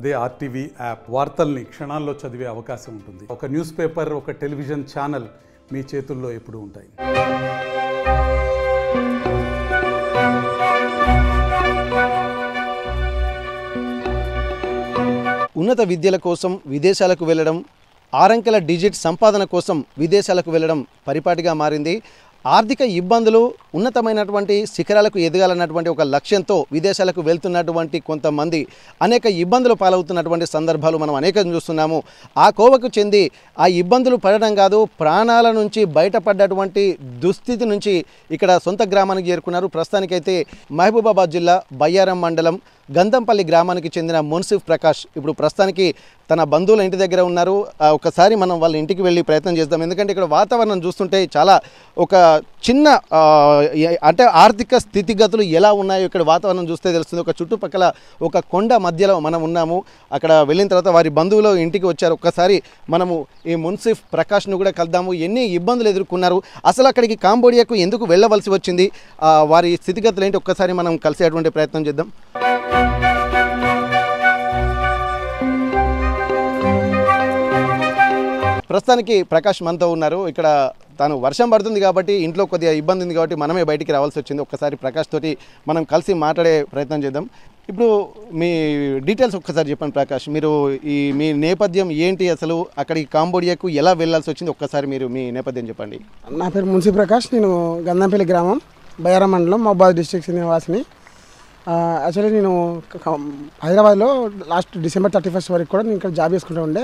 అదే RTV app వార్తల్ని క్షణాల్లో చదివే అవకాశం ఉంటుంది ఒక న్యూస్ పేపర్ ఒక టెలివిజన్ ఛానల్ మీ చేతుల్లో ఎప్పుడూ ఉంటాయి ఉన్నత విద్యల కోసం విదేశాలకు వెళ్ళడం ఆరంకెల డిజిట్ సంపాదన కోసం విదేశాలకు వెళ్ళడం పరిపాటిగా మారింది ఆర్థిక ఇబ్బందులు ఉన్నతమైనటువంటి శిఖరాలకు ఎదగాలన్నటువంటి ఒక లక్ష్యంతో విదేశాలకు వెళ్తున్నటువంటి కొంతమంది అనేక ఇబ్బందులు పాలవుతున్నటువంటి సందర్భాలు మనం అనేకం చూస్తున్నాము ఆ కోవకు చెంది ఆ ఇబ్బందులు పడడం కాదు ప్రాణాల నుంచి బయటపడ్డటువంటి దుస్థితి నుంచి ఇక్కడ సొంత గ్రామానికి చేరుకున్నారు ప్రస్తుతానికైతే మహబూబాబాద్ జిల్లా బయ్యారం మండలం గంధంపల్లి గ్రామానికి చెందిన మున్సిఫ్ ప్రకాష్ ఇప్పుడు ప్రస్తుతానికి తన బంధువుల ఇంటి దగ్గర ఉన్నారు ఆ, ఒకసారి మనం వాళ్ళ ఇంటికి వెళ్ళి ప్రయత్నం చేద్దాం ఎందుకంటే ఇక్కడ వాతావరణం చూస్తుంటే చాలా ఒక చిన్న ఆ, ఏ- అంటే ఆర్థిక స్థితిగతులు ఎలా ఉన్నాయో ఇక్కడ వాతావరణం చూస్తే తెలుస్తుంది ఒక చుట్టుపక్కల ఒక కొండ మధ్యలో మనం ఉన్నాము అక్కడ వెళ్ళిన తర్వాత వారి బంధువులు ఇంటికి వచ్చారు ఒక్కసారి మనము ఈ మున్సిఫ్ ప్రకాష్ను కూడా కలుద్దాము ఎన్ని ఇబ్బందులు ఎదుర్కొన్నారు అసలు అక్కడికి కాంబోడియాకు ఎందుకు వెళ్ళవలసి వచ్చింది ఆ, వారి స్థితిగతులు ఏంటి ఒక్కసారి మనం కలిసేటువంటి ప్రయత్నం చేద్దాం ప్రస్తుతానికి ప్రకాష్ మనతో ఉన్నారు ఇక్కడ తాను వర్షం పడుతుంది కాబట్టి ఇంట్లో కొద్దిగా ఇబ్బంది ఉంది కాబట్టి మనమే బయటికి రావాల్సి వచ్చింది ఒక్కసారి ప్రకాష్ తోటి మనం కలిసి మాట్లాడే ప్రయత్నం చేద్దాం ఇప్పుడు మీ డీటెయిల్స్ ఒక్కసారి చెప్పండి ప్రకాష్ మీరు ఈ మీ నేపథ్యం ఏంటి అసలు అక్కడికి కాంబోడియాకు ఎలా వెళ్ళాల్సి వచ్చింది ఒక్కసారి మీరు మీ నేపథ్యం చెప్పండి నా పేరు మున్సి ప్రకాష్ నేను గంధంపల్లి గ్రామం బయ్యారం మండలం మహబాద్ డిస్ట్రిక్ట్ నివాసిని యాక్చువల్లీ నేను క- క- హైదరాబాద్లో లాస్ట్ డిసెంబర్ థర్టీ ఫస్ట్ వరకు కూడా నేను ఇక్కడ జాబ్ చేసుకుంటూ ఉండే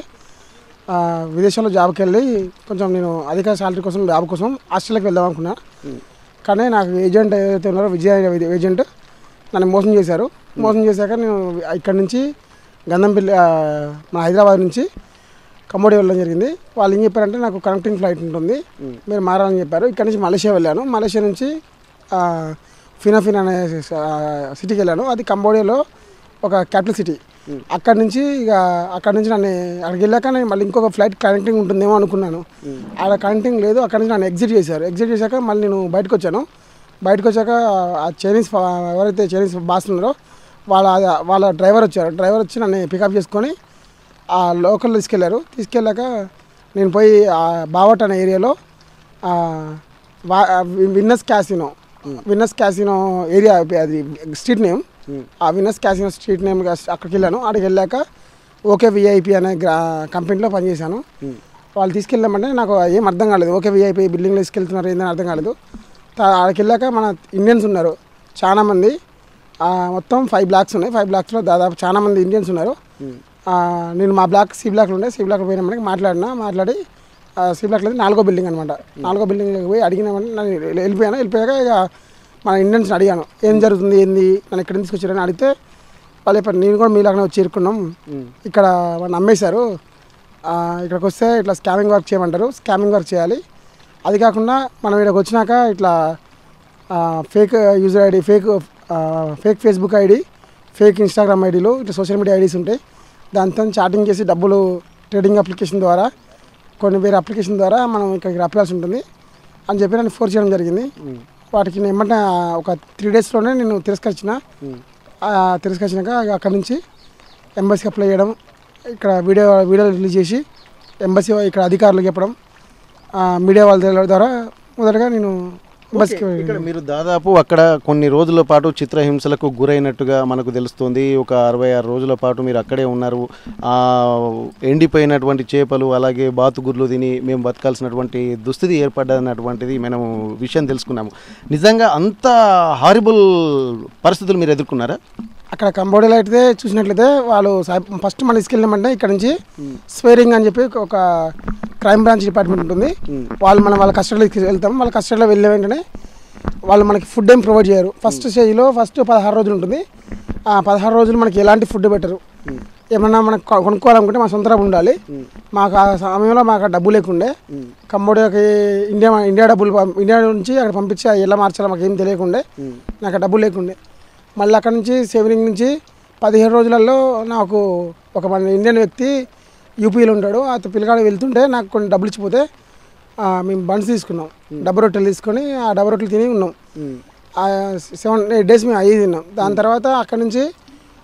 ఆ, విదేశాల్లో జాబ్కి వెళ్ళి కొంచెం నేను అధిక శాలరీ కోసం జాబ్ కోసం ఆస్ట్రేలియాకి వెళ్దాం అనుకున్నా కానీ నాకు ఏజెంట్ ఏదైతే ఉన్నారో విజయ అనే ఏజెంట్ నన్ను మోసం చేశారు మోసం చేశాక నేను ఇక్కడ నుంచి గంధంపల్లి ఆ, మన హైదరాబాద్ నుంచి కంబోడియా వెళ్ళడం జరిగింది వాళ్ళు ఏం చెప్పారంటే నాకు కనెక్టింగ్ ఫ్లైట్ ఉంటుంది మీరు మారాలని చెప్పారు ఇక్కడ నుంచి మలేషియా వెళ్ళాను మలేషియా నుంచి ఆ, ఫినాఫిన్ అనే ఆ, సిటీకి వెళ్ళాను అది కంబోడియాలో ఒక క్యాపిటల్ సిటీ అక్కడ నుంచి ఇక అక్కడ నుంచి నన్ను అక్కడికి వెళ్ళాక నేను మళ్ళీ ఇంకొక ఫ్లైట్ కనెక్టింగ్ ఉంటుందేమో అనుకున్నాను ఆడ కనెక్టింగ్ లేదు అక్కడ నుంచి నన్ను ఎగ్జిట్ చేశారు ఎగ్జిట్ చేశాక మళ్ళీ నేను బయటకు వచ్చాను బయటకు వచ్చాక ఆ చైనీస్ ఫా- ఎవరైతే చైనీస్ బాస్ ఉన్నారో వాళ్ళ వాళ్ళ డ్రైవర్ వచ్చారు డ్రైవర్ వచ్చి నన్ను పికప్ చేసుకొని ఆ లోకల్ తీసుకెళ్లారు తీసుకెళ్ళాక నేను పోయి ఆ బావట్ అనే ఏరియాలో ఆ, వా- ఆ వి- winners casino winners casino area అది స్ట్రీట్ నేమ్ ఆ విన్నస్ క్యాసినో స్ట్రీట్ నేమ్ అక్కడికి వెళ్ళాను అక్కడికి వెళ్ళాక ఓకే విఐపి అనే గ్రా కంపెనీలో పనిచేశాను వాళ్ళు తీసుకెళ్ళామంటే నాకు ఏం అర్థం కాలేదు ఓకే విఐపి బిల్డింగ్లో తీసుకెళ్తున్నారు ఏందని అర్థం కాలేదు తా- అక్కడికి వెళ్ళాక మన ఇండియన్స్ ఉన్నారు చాలామంది ఆ, మొత్తం ఫైవ్ బ్లాక్స్ ఉన్నాయి ఫైవ్ బ్లాక్స్లో దాదాపు చాలా మంది ఇండియన్స్ ఉన్నారు ఆ, నేను మా బ్లాక్ సి బ్లాక్లో ఉండే సి బ్లాక్ పోయినా మనకి మాట్లాడినా మాట్లాడి ఆ, సి బ్లాక్లో అయితే నాలుగో బిల్డింగ్ అనమాట నాలుగో బిల్డింగ్లోకి పోయి అడిగినామంటే నన్ను వెళ్ళిపోయాను వెళ్ళిపోయాక ఇక మన ఇండియన్స్ని అడిగాను ఏం జరుగుతుంది ఏంది నన్ను ఇక్కడ తీసుకొచ్చారని అడిగితే వాళ్ళు చెప్పారు నేను కూడా మీలాగానే వచ్చి చేరుకున్నాం ఇక్కడ వాళ్ళు నమ్మేశారు ఆ, ఇక్కడికి వస్తే ఇట్లా స్కామింగ్ వర్క్ చేయమంటారు స్కామింగ్ వర్క్ చేయాలి అది కాకుండా మనం ఇక్కడికి వచ్చినాక ఇట్లా fake user ID fake fake Facebook ID fake Instagram ఐడీలు ఇట్లా సోషల్ మీడియా ఐడీస్ ఉంటాయి దాంతో చాటింగ్ చేసి డబ్బులు ట్రేడింగ్ అప్లికేషన్ ద్వారా కొన్ని వేరే అప్లికేషన్ ద్వారా మనం ఇక్కడికి రప్పాల్సి ఉంటుంది అని చెప్పి నన్ను ఫోర్స్ చేయడం జరిగింది వాటికి నేను ఏమంటే ఒక త్రీ డేస్లోనే నేను తిరస్కరించిన ఆ, తిరస్కరించినాక ఇక అక్కడి నుంచి ఎంబసీకి అప్లై చేయడం ఇక్కడ వీడియో వీడియో రిలీజ్ చేసి ఎంబసీ ఇక్కడ అధికారులకు చెప్పడం ఆ, మీడియా వాళ్ళ ద్వారా మొదటగా నేను ఎంబసీకి ఇక్కడ మీరు దాదాపు అక్కడ కొన్ని రోజుల పాటు చిత్రహింసలకు గురైనట్టుగా మనకు తెలుస్తుంది ఒక అరవై ఆరు రోజుల పాటు మీరు అక్కడే ఉన్నారు ఆ, ఎండిపోయినటువంటి చేపలు అలాగే బాతుగుర్లు తిని మేము బతకాల్సినటువంటి దుస్థితి ఏర్పడ్డదన్నటువంటిది మనం విషయం తెలుసుకున్నాము నిజంగా అంత హారిబుల్ పరిస్థితులు మీరు ఎదుర్కొన్నారా అక్కడ కంబోడియాలో అయితే చూసినట్లయితే వాళ్ళు ఫస్ట్ మనం తీసుకెళ్ళామంటే ఇక్కడ నుంచి స్వేరింగ్ అని చెప్పి ఒక క్రైమ్ బ్రాంచ్ డిపార్ట్మెంట్ ఉంటుంది వాళ్ళు మనం వాళ్ళ కస్టడీలోకి వెళ్తాం వాళ్ళ కస్టడీలో వెళ్ళే వెంటనే వాళ్ళు మనకి ఫుడ్ ఏం ప్రొవైడ్ చేయరు ఫస్ట్ స్టేజ్లో ఫస్ట్ పదహారు రోజులు ఉంటుంది ఆ పదహారు రోజులు మనకి ఎలాంటి ఫుడ్ పెట్టరు ఏమన్నా మనకు కొ- కొనుక్కోవాలనుకుంటే మా సొంత డబ్బు ఉండాలి మాకు ఆ సమయంలో మాకు ఆ డబ్బు లేకుండే కంబోడియాకి ఇండియా ఇండియా డబ్బులు పం- ఇండియా నుంచి అక్కడ పంపించి అవి ఎలా మార్చాలో మాకు ఏం తెలియకుండే నాకు ఆ డబ్బు లేకుండే మళ్ళీ అక్కడ నుంచి సేవింగ్ నుంచి పదిహేను రోజులలో నాకు ఒక మన ఇండియన్ వ్యక్తి యూపీలో ఉంటాడు అతను పిల్లగాడు వెళ్తుంటే నాకు కొన్ని డబ్బులు ఇచ్చిపోతే ఆ, మేము బన్స్ తీసుకున్నాం డబ్బు రొట్టెలు తీసుకొని ఆ డబ్బు రొట్టెలు తిని ఉన్నాం సెవెన్ ఎయిట్ డేస్ మేము అయ్యి తిన్నాం దాని తర్వాత అక్కడ నుంచి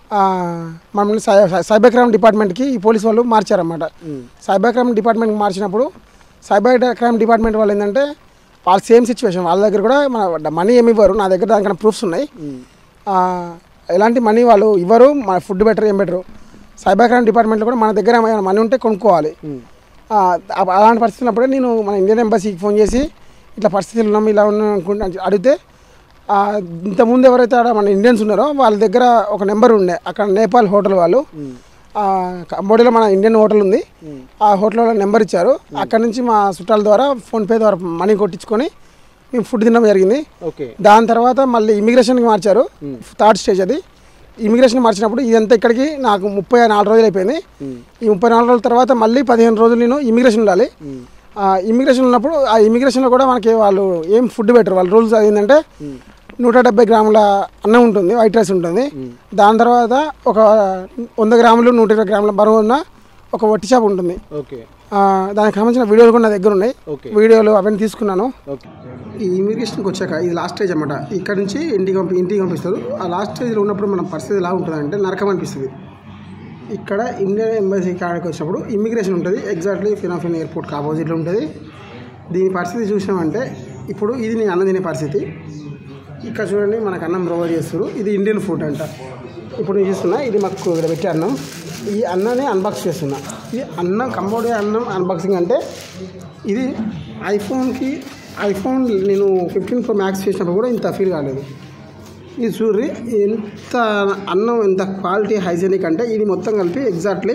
ఆ, మమ్మల్ని సై సై- సైబర్ క్రైమ్ డిపార్ట్మెంట్కి ఈ పోలీస్ వాళ్ళు మార్చారన్నమాట సైబర్ క్రైమ్ డిపార్ట్మెంట్కి మార్చినప్పుడు సైబర్ క్రైమ్ డిపార్ట్మెంట్ వాళ్ళు ఏంటంటే వాళ్ళ సేమ్ సిచ్యువేషన్ వాళ్ళ దగ్గర కూడా మన మనీ ఏమి ఇవ్వరు నా దగ్గర దానికన్నా ప్రూఫ్స్ ఉన్నాయి ఆ, ఎలాంటి మనీ వాళ్ళు ఇవ్వరు మన ఫుడ్ బెటర్ ఏం బెటరు సైబర్ క్రైమ్ డిపార్ట్మెంట్లో కూడా మన దగ్గర ఏమైనా మనీ ఉంటే కొనుక్కోవాలి ఆ, అ- అలాంటి పరిస్థితి ఉన్నప్పుడే నేను మన ఇండియన్ ఎంబసీకి ఫోన్ చేసి ఇట్లా పరిస్థితులు ఉన్నాం ఇలా ఉన్నాం అనుకుంటా అడిగితే ఆ, ఇంతకుముందు ఎవరైతే ఆడ మన ఇండియన్స్ ఉన్నారో వాళ్ళ దగ్గర ఒక నెంబర్ ఉండే అక్కడ నేపాల్ హోటల్ వాళ్ళు ఆ, కంబోడియాలో మన ఇండియన్ హోటల్ ఉంది ఆ హోటల్ వాళ్ళ నెంబర్ ఇచ్చారు అక్కడ నుంచి మా చుట్టాల ద్వారా ఫోన్పే ద్వారా మనీ కొట్టించుకొని మేము ఫుడ్ తినడం జరిగింది ఓకే దాని తర్వాత మళ్ళీ ఇమిగ్రేషన్కి మార్చారు థర్డ్ స్టేజ్ అది ఇమిగ్రేషన్ మార్చినప్పుడు ఇదంతా ఇక్కడికి నాకు ముప్పై నాలుగు రోజులు అయిపోయింది ఈ ముప్పై నాలుగు రోజుల తర్వాత మళ్ళీ పదిహేను రోజులు నేను ఇమిగ్రేషన్ ఉండాలి ఆ ఇమిగ్రేషన్ ఉన్నప్పుడు ఆ ఇమిగ్రేషన్లో కూడా మనకి వాళ్ళు ఏం ఫుడ్ పెట్టరు వాళ్ళ రూల్స్ ఏంటంటే నూట డెబ్బై గ్రాముల అన్నం ఉంటుంది వైట్ రైస్ ఉంటుంది దాని తర్వాత ఒక వంద గ్రాములు నూట ఇరవై గ్రాముల బరువు ఉన్న ఒక వట్టి చేప ఉంటుంది ఓకే ఆ, దానికి సంబంధించిన వీడియోలు కూడా నా దగ్గర ఉన్నాయి ఓకే. వీడియోలు అవన్నీ తీసుకున్నాను ఓకే ఈ ఇమిగ్రేషన్కి వచ్చాక ఇది లాస్ట్ స్టేజ్ అనమాట ఇక్కడ నుంచి ఇంటికి పంపి ఇంటికి పంపిస్తారు ఆ లాస్ట్ స్టేజ్లో ఉన్నప్పుడు మన పరిస్థితి ఎలా ఉంటుందంటే నరకం అనిపిస్తుంది ఇక్కడ ఇండియన్ ఎంబసీ కాడికి వచ్చినప్పుడు ఇమిగ్రేషన్ ఉంటుంది ఎగ్జాక్ట్లీ ఫినాఫిన్ ఎయిర్పోర్ట్కి ఆపోజిట్లో ఉంటుంది దీని పరిస్థితి చూసినామంటే ఇప్పుడు ఇది నేను అన్నం తినే పరిస్థితి ఇక్కడ చూడండి మనకు అన్నం ప్రొవైడ్ చేస్తారు ఇది ఇండియన్ ఫుడ్ అంట ఇప్పుడు నేను చూస్తున్నా ఇది మాకు ఇక్కడ పెట్టే అన్నం ఈ అన్నాన్ని అన్బాక్స్ చేస్తున్నా ఈ అన్నం కంబోడియా అన్నం అన్బాక్సింగ్ అంటే ఇది ఐఫోన్కి ఐఫోన్ నేను ఫిఫ్టీన్ ప్రో మ్యాక్స్ చేసినప్పుడు కూడా ఇంత ఫీల్ కాలేదు ఇది చూడ్రి ఎంత అన్నం ఎంత క్వాలిటీ హైజెనిక్ అంటే ఇది మొత్తం కలిపి ఎగ్జాక్ట్లీ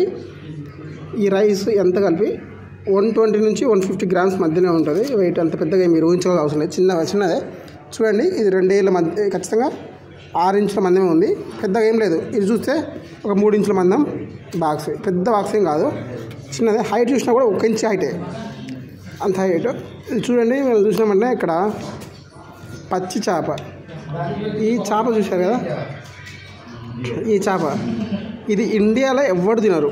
ఈ రైస్ ఎంత కలిపి వన్ ట్వంటీ నుంచి వన్ ఫిఫ్టీ గ్రామ్స్ మధ్యనే ఉంటుంది వెయిట్ అంత పెద్దగా మీరు ఊహించుకోవాల్సిన అవసరం లేదు చిన్న చిన్నదే చూడండి ఇది రెండేళ్ళ మధ్య ఖచ్చితంగా ఆరు ఇంచుల మందమే ఉంది పెద్దగా ఏం లేదు ఇది చూస్తే ఒక మూడు ఇంచుల మందం బాక్స్ పెద్ద బాక్స్ ఏం కాదు చిన్నదే హైట్ చూసినా కూడా ఒక ఇంచ్ హైటే అంత హైట్ ఇది చూడండి మేము చూసినామంటే ఇక్కడ పచ్చి చేప ఈ చేప చూశారు కదా ఈ చేప ఇది ఇండియాలో ఎవ్వరు తినరు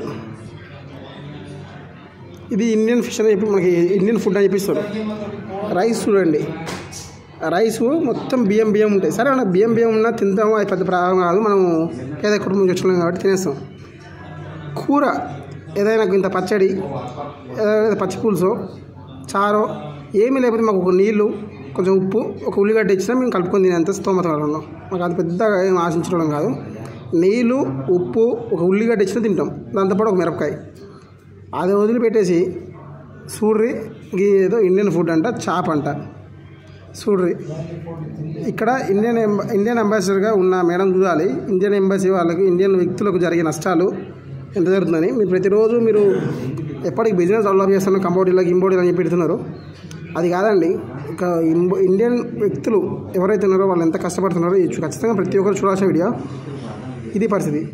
ఇది ఇండియన్ ఫిష్ అని చెప్పి మనకి ఇండియన్ ఫుడ్ అని చెప్పిస్తారు రైస్ చూడండి రైస్ మొత్తం బియ్యం బియ్యం ఉంటాయి సరే మన బియ్యం బియ్యం ఉన్నా తింటాము అది పెద్ద ప్రాబ్లం కాదు మనం పేద కుటుంబం నుంచి వచ్చినాం కాబట్టి తినేస్తాం కూర ఏదైనా ఇంత పచ్చడి ఏదైనా పచ్చి పులుసు చారో ఏమీ లేకపోతే మాకు ఒక నీళ్ళు కొంచెం ఉప్పు ఒక ఉల్లిగడ్డ ఇచ్చినా మేము కలుపుకొని తినేంత స్తోమత వాళ్ళం మాకు అది పెద్దగా ఏం ఆశించడం కాదు నీళ్ళు ఉప్పు ఒక ఉల్లిగడ్డ ఇచ్చినా తింటాం దాంతోపాటు ఒక మిరపకాయ అది వదిలిపెట్టేసి చూడ్రి ఇది ఏదో ఇండియన్ ఫుడ్ అంట చాప్ అంట చూడ్రి ఇక్కడ ఇండియన్ ఎంబ ఇండియన్ అంబాసిడర్గా ఉన్న మేడం చూడాలి ఇండియన్ ఎంబసీ వాళ్ళకి ఇండియన్ వ్యక్తులకు జరిగే నష్టాలు ఎంత జరుగుతుందని మీరు ప్రతిరోజు మీరు ఎప్పటికి బిజినెస్ డెవలప్ చేస్తున్న కంబోడియాలో గింబోడియాలో అని చెప్పి పెడుతున్నారు అది కాదండి ఇక ఇంబో ఇండియన్ వ్యక్తులు ఎవరైతే ఉన్నారో వాళ్ళు ఎంత కష్టపడుతున్నారో ఇది ఖచ్చితంగా ప్రతి ఒక్కరు చూడాల్సిన వీడియో ఇది పరిస్థితి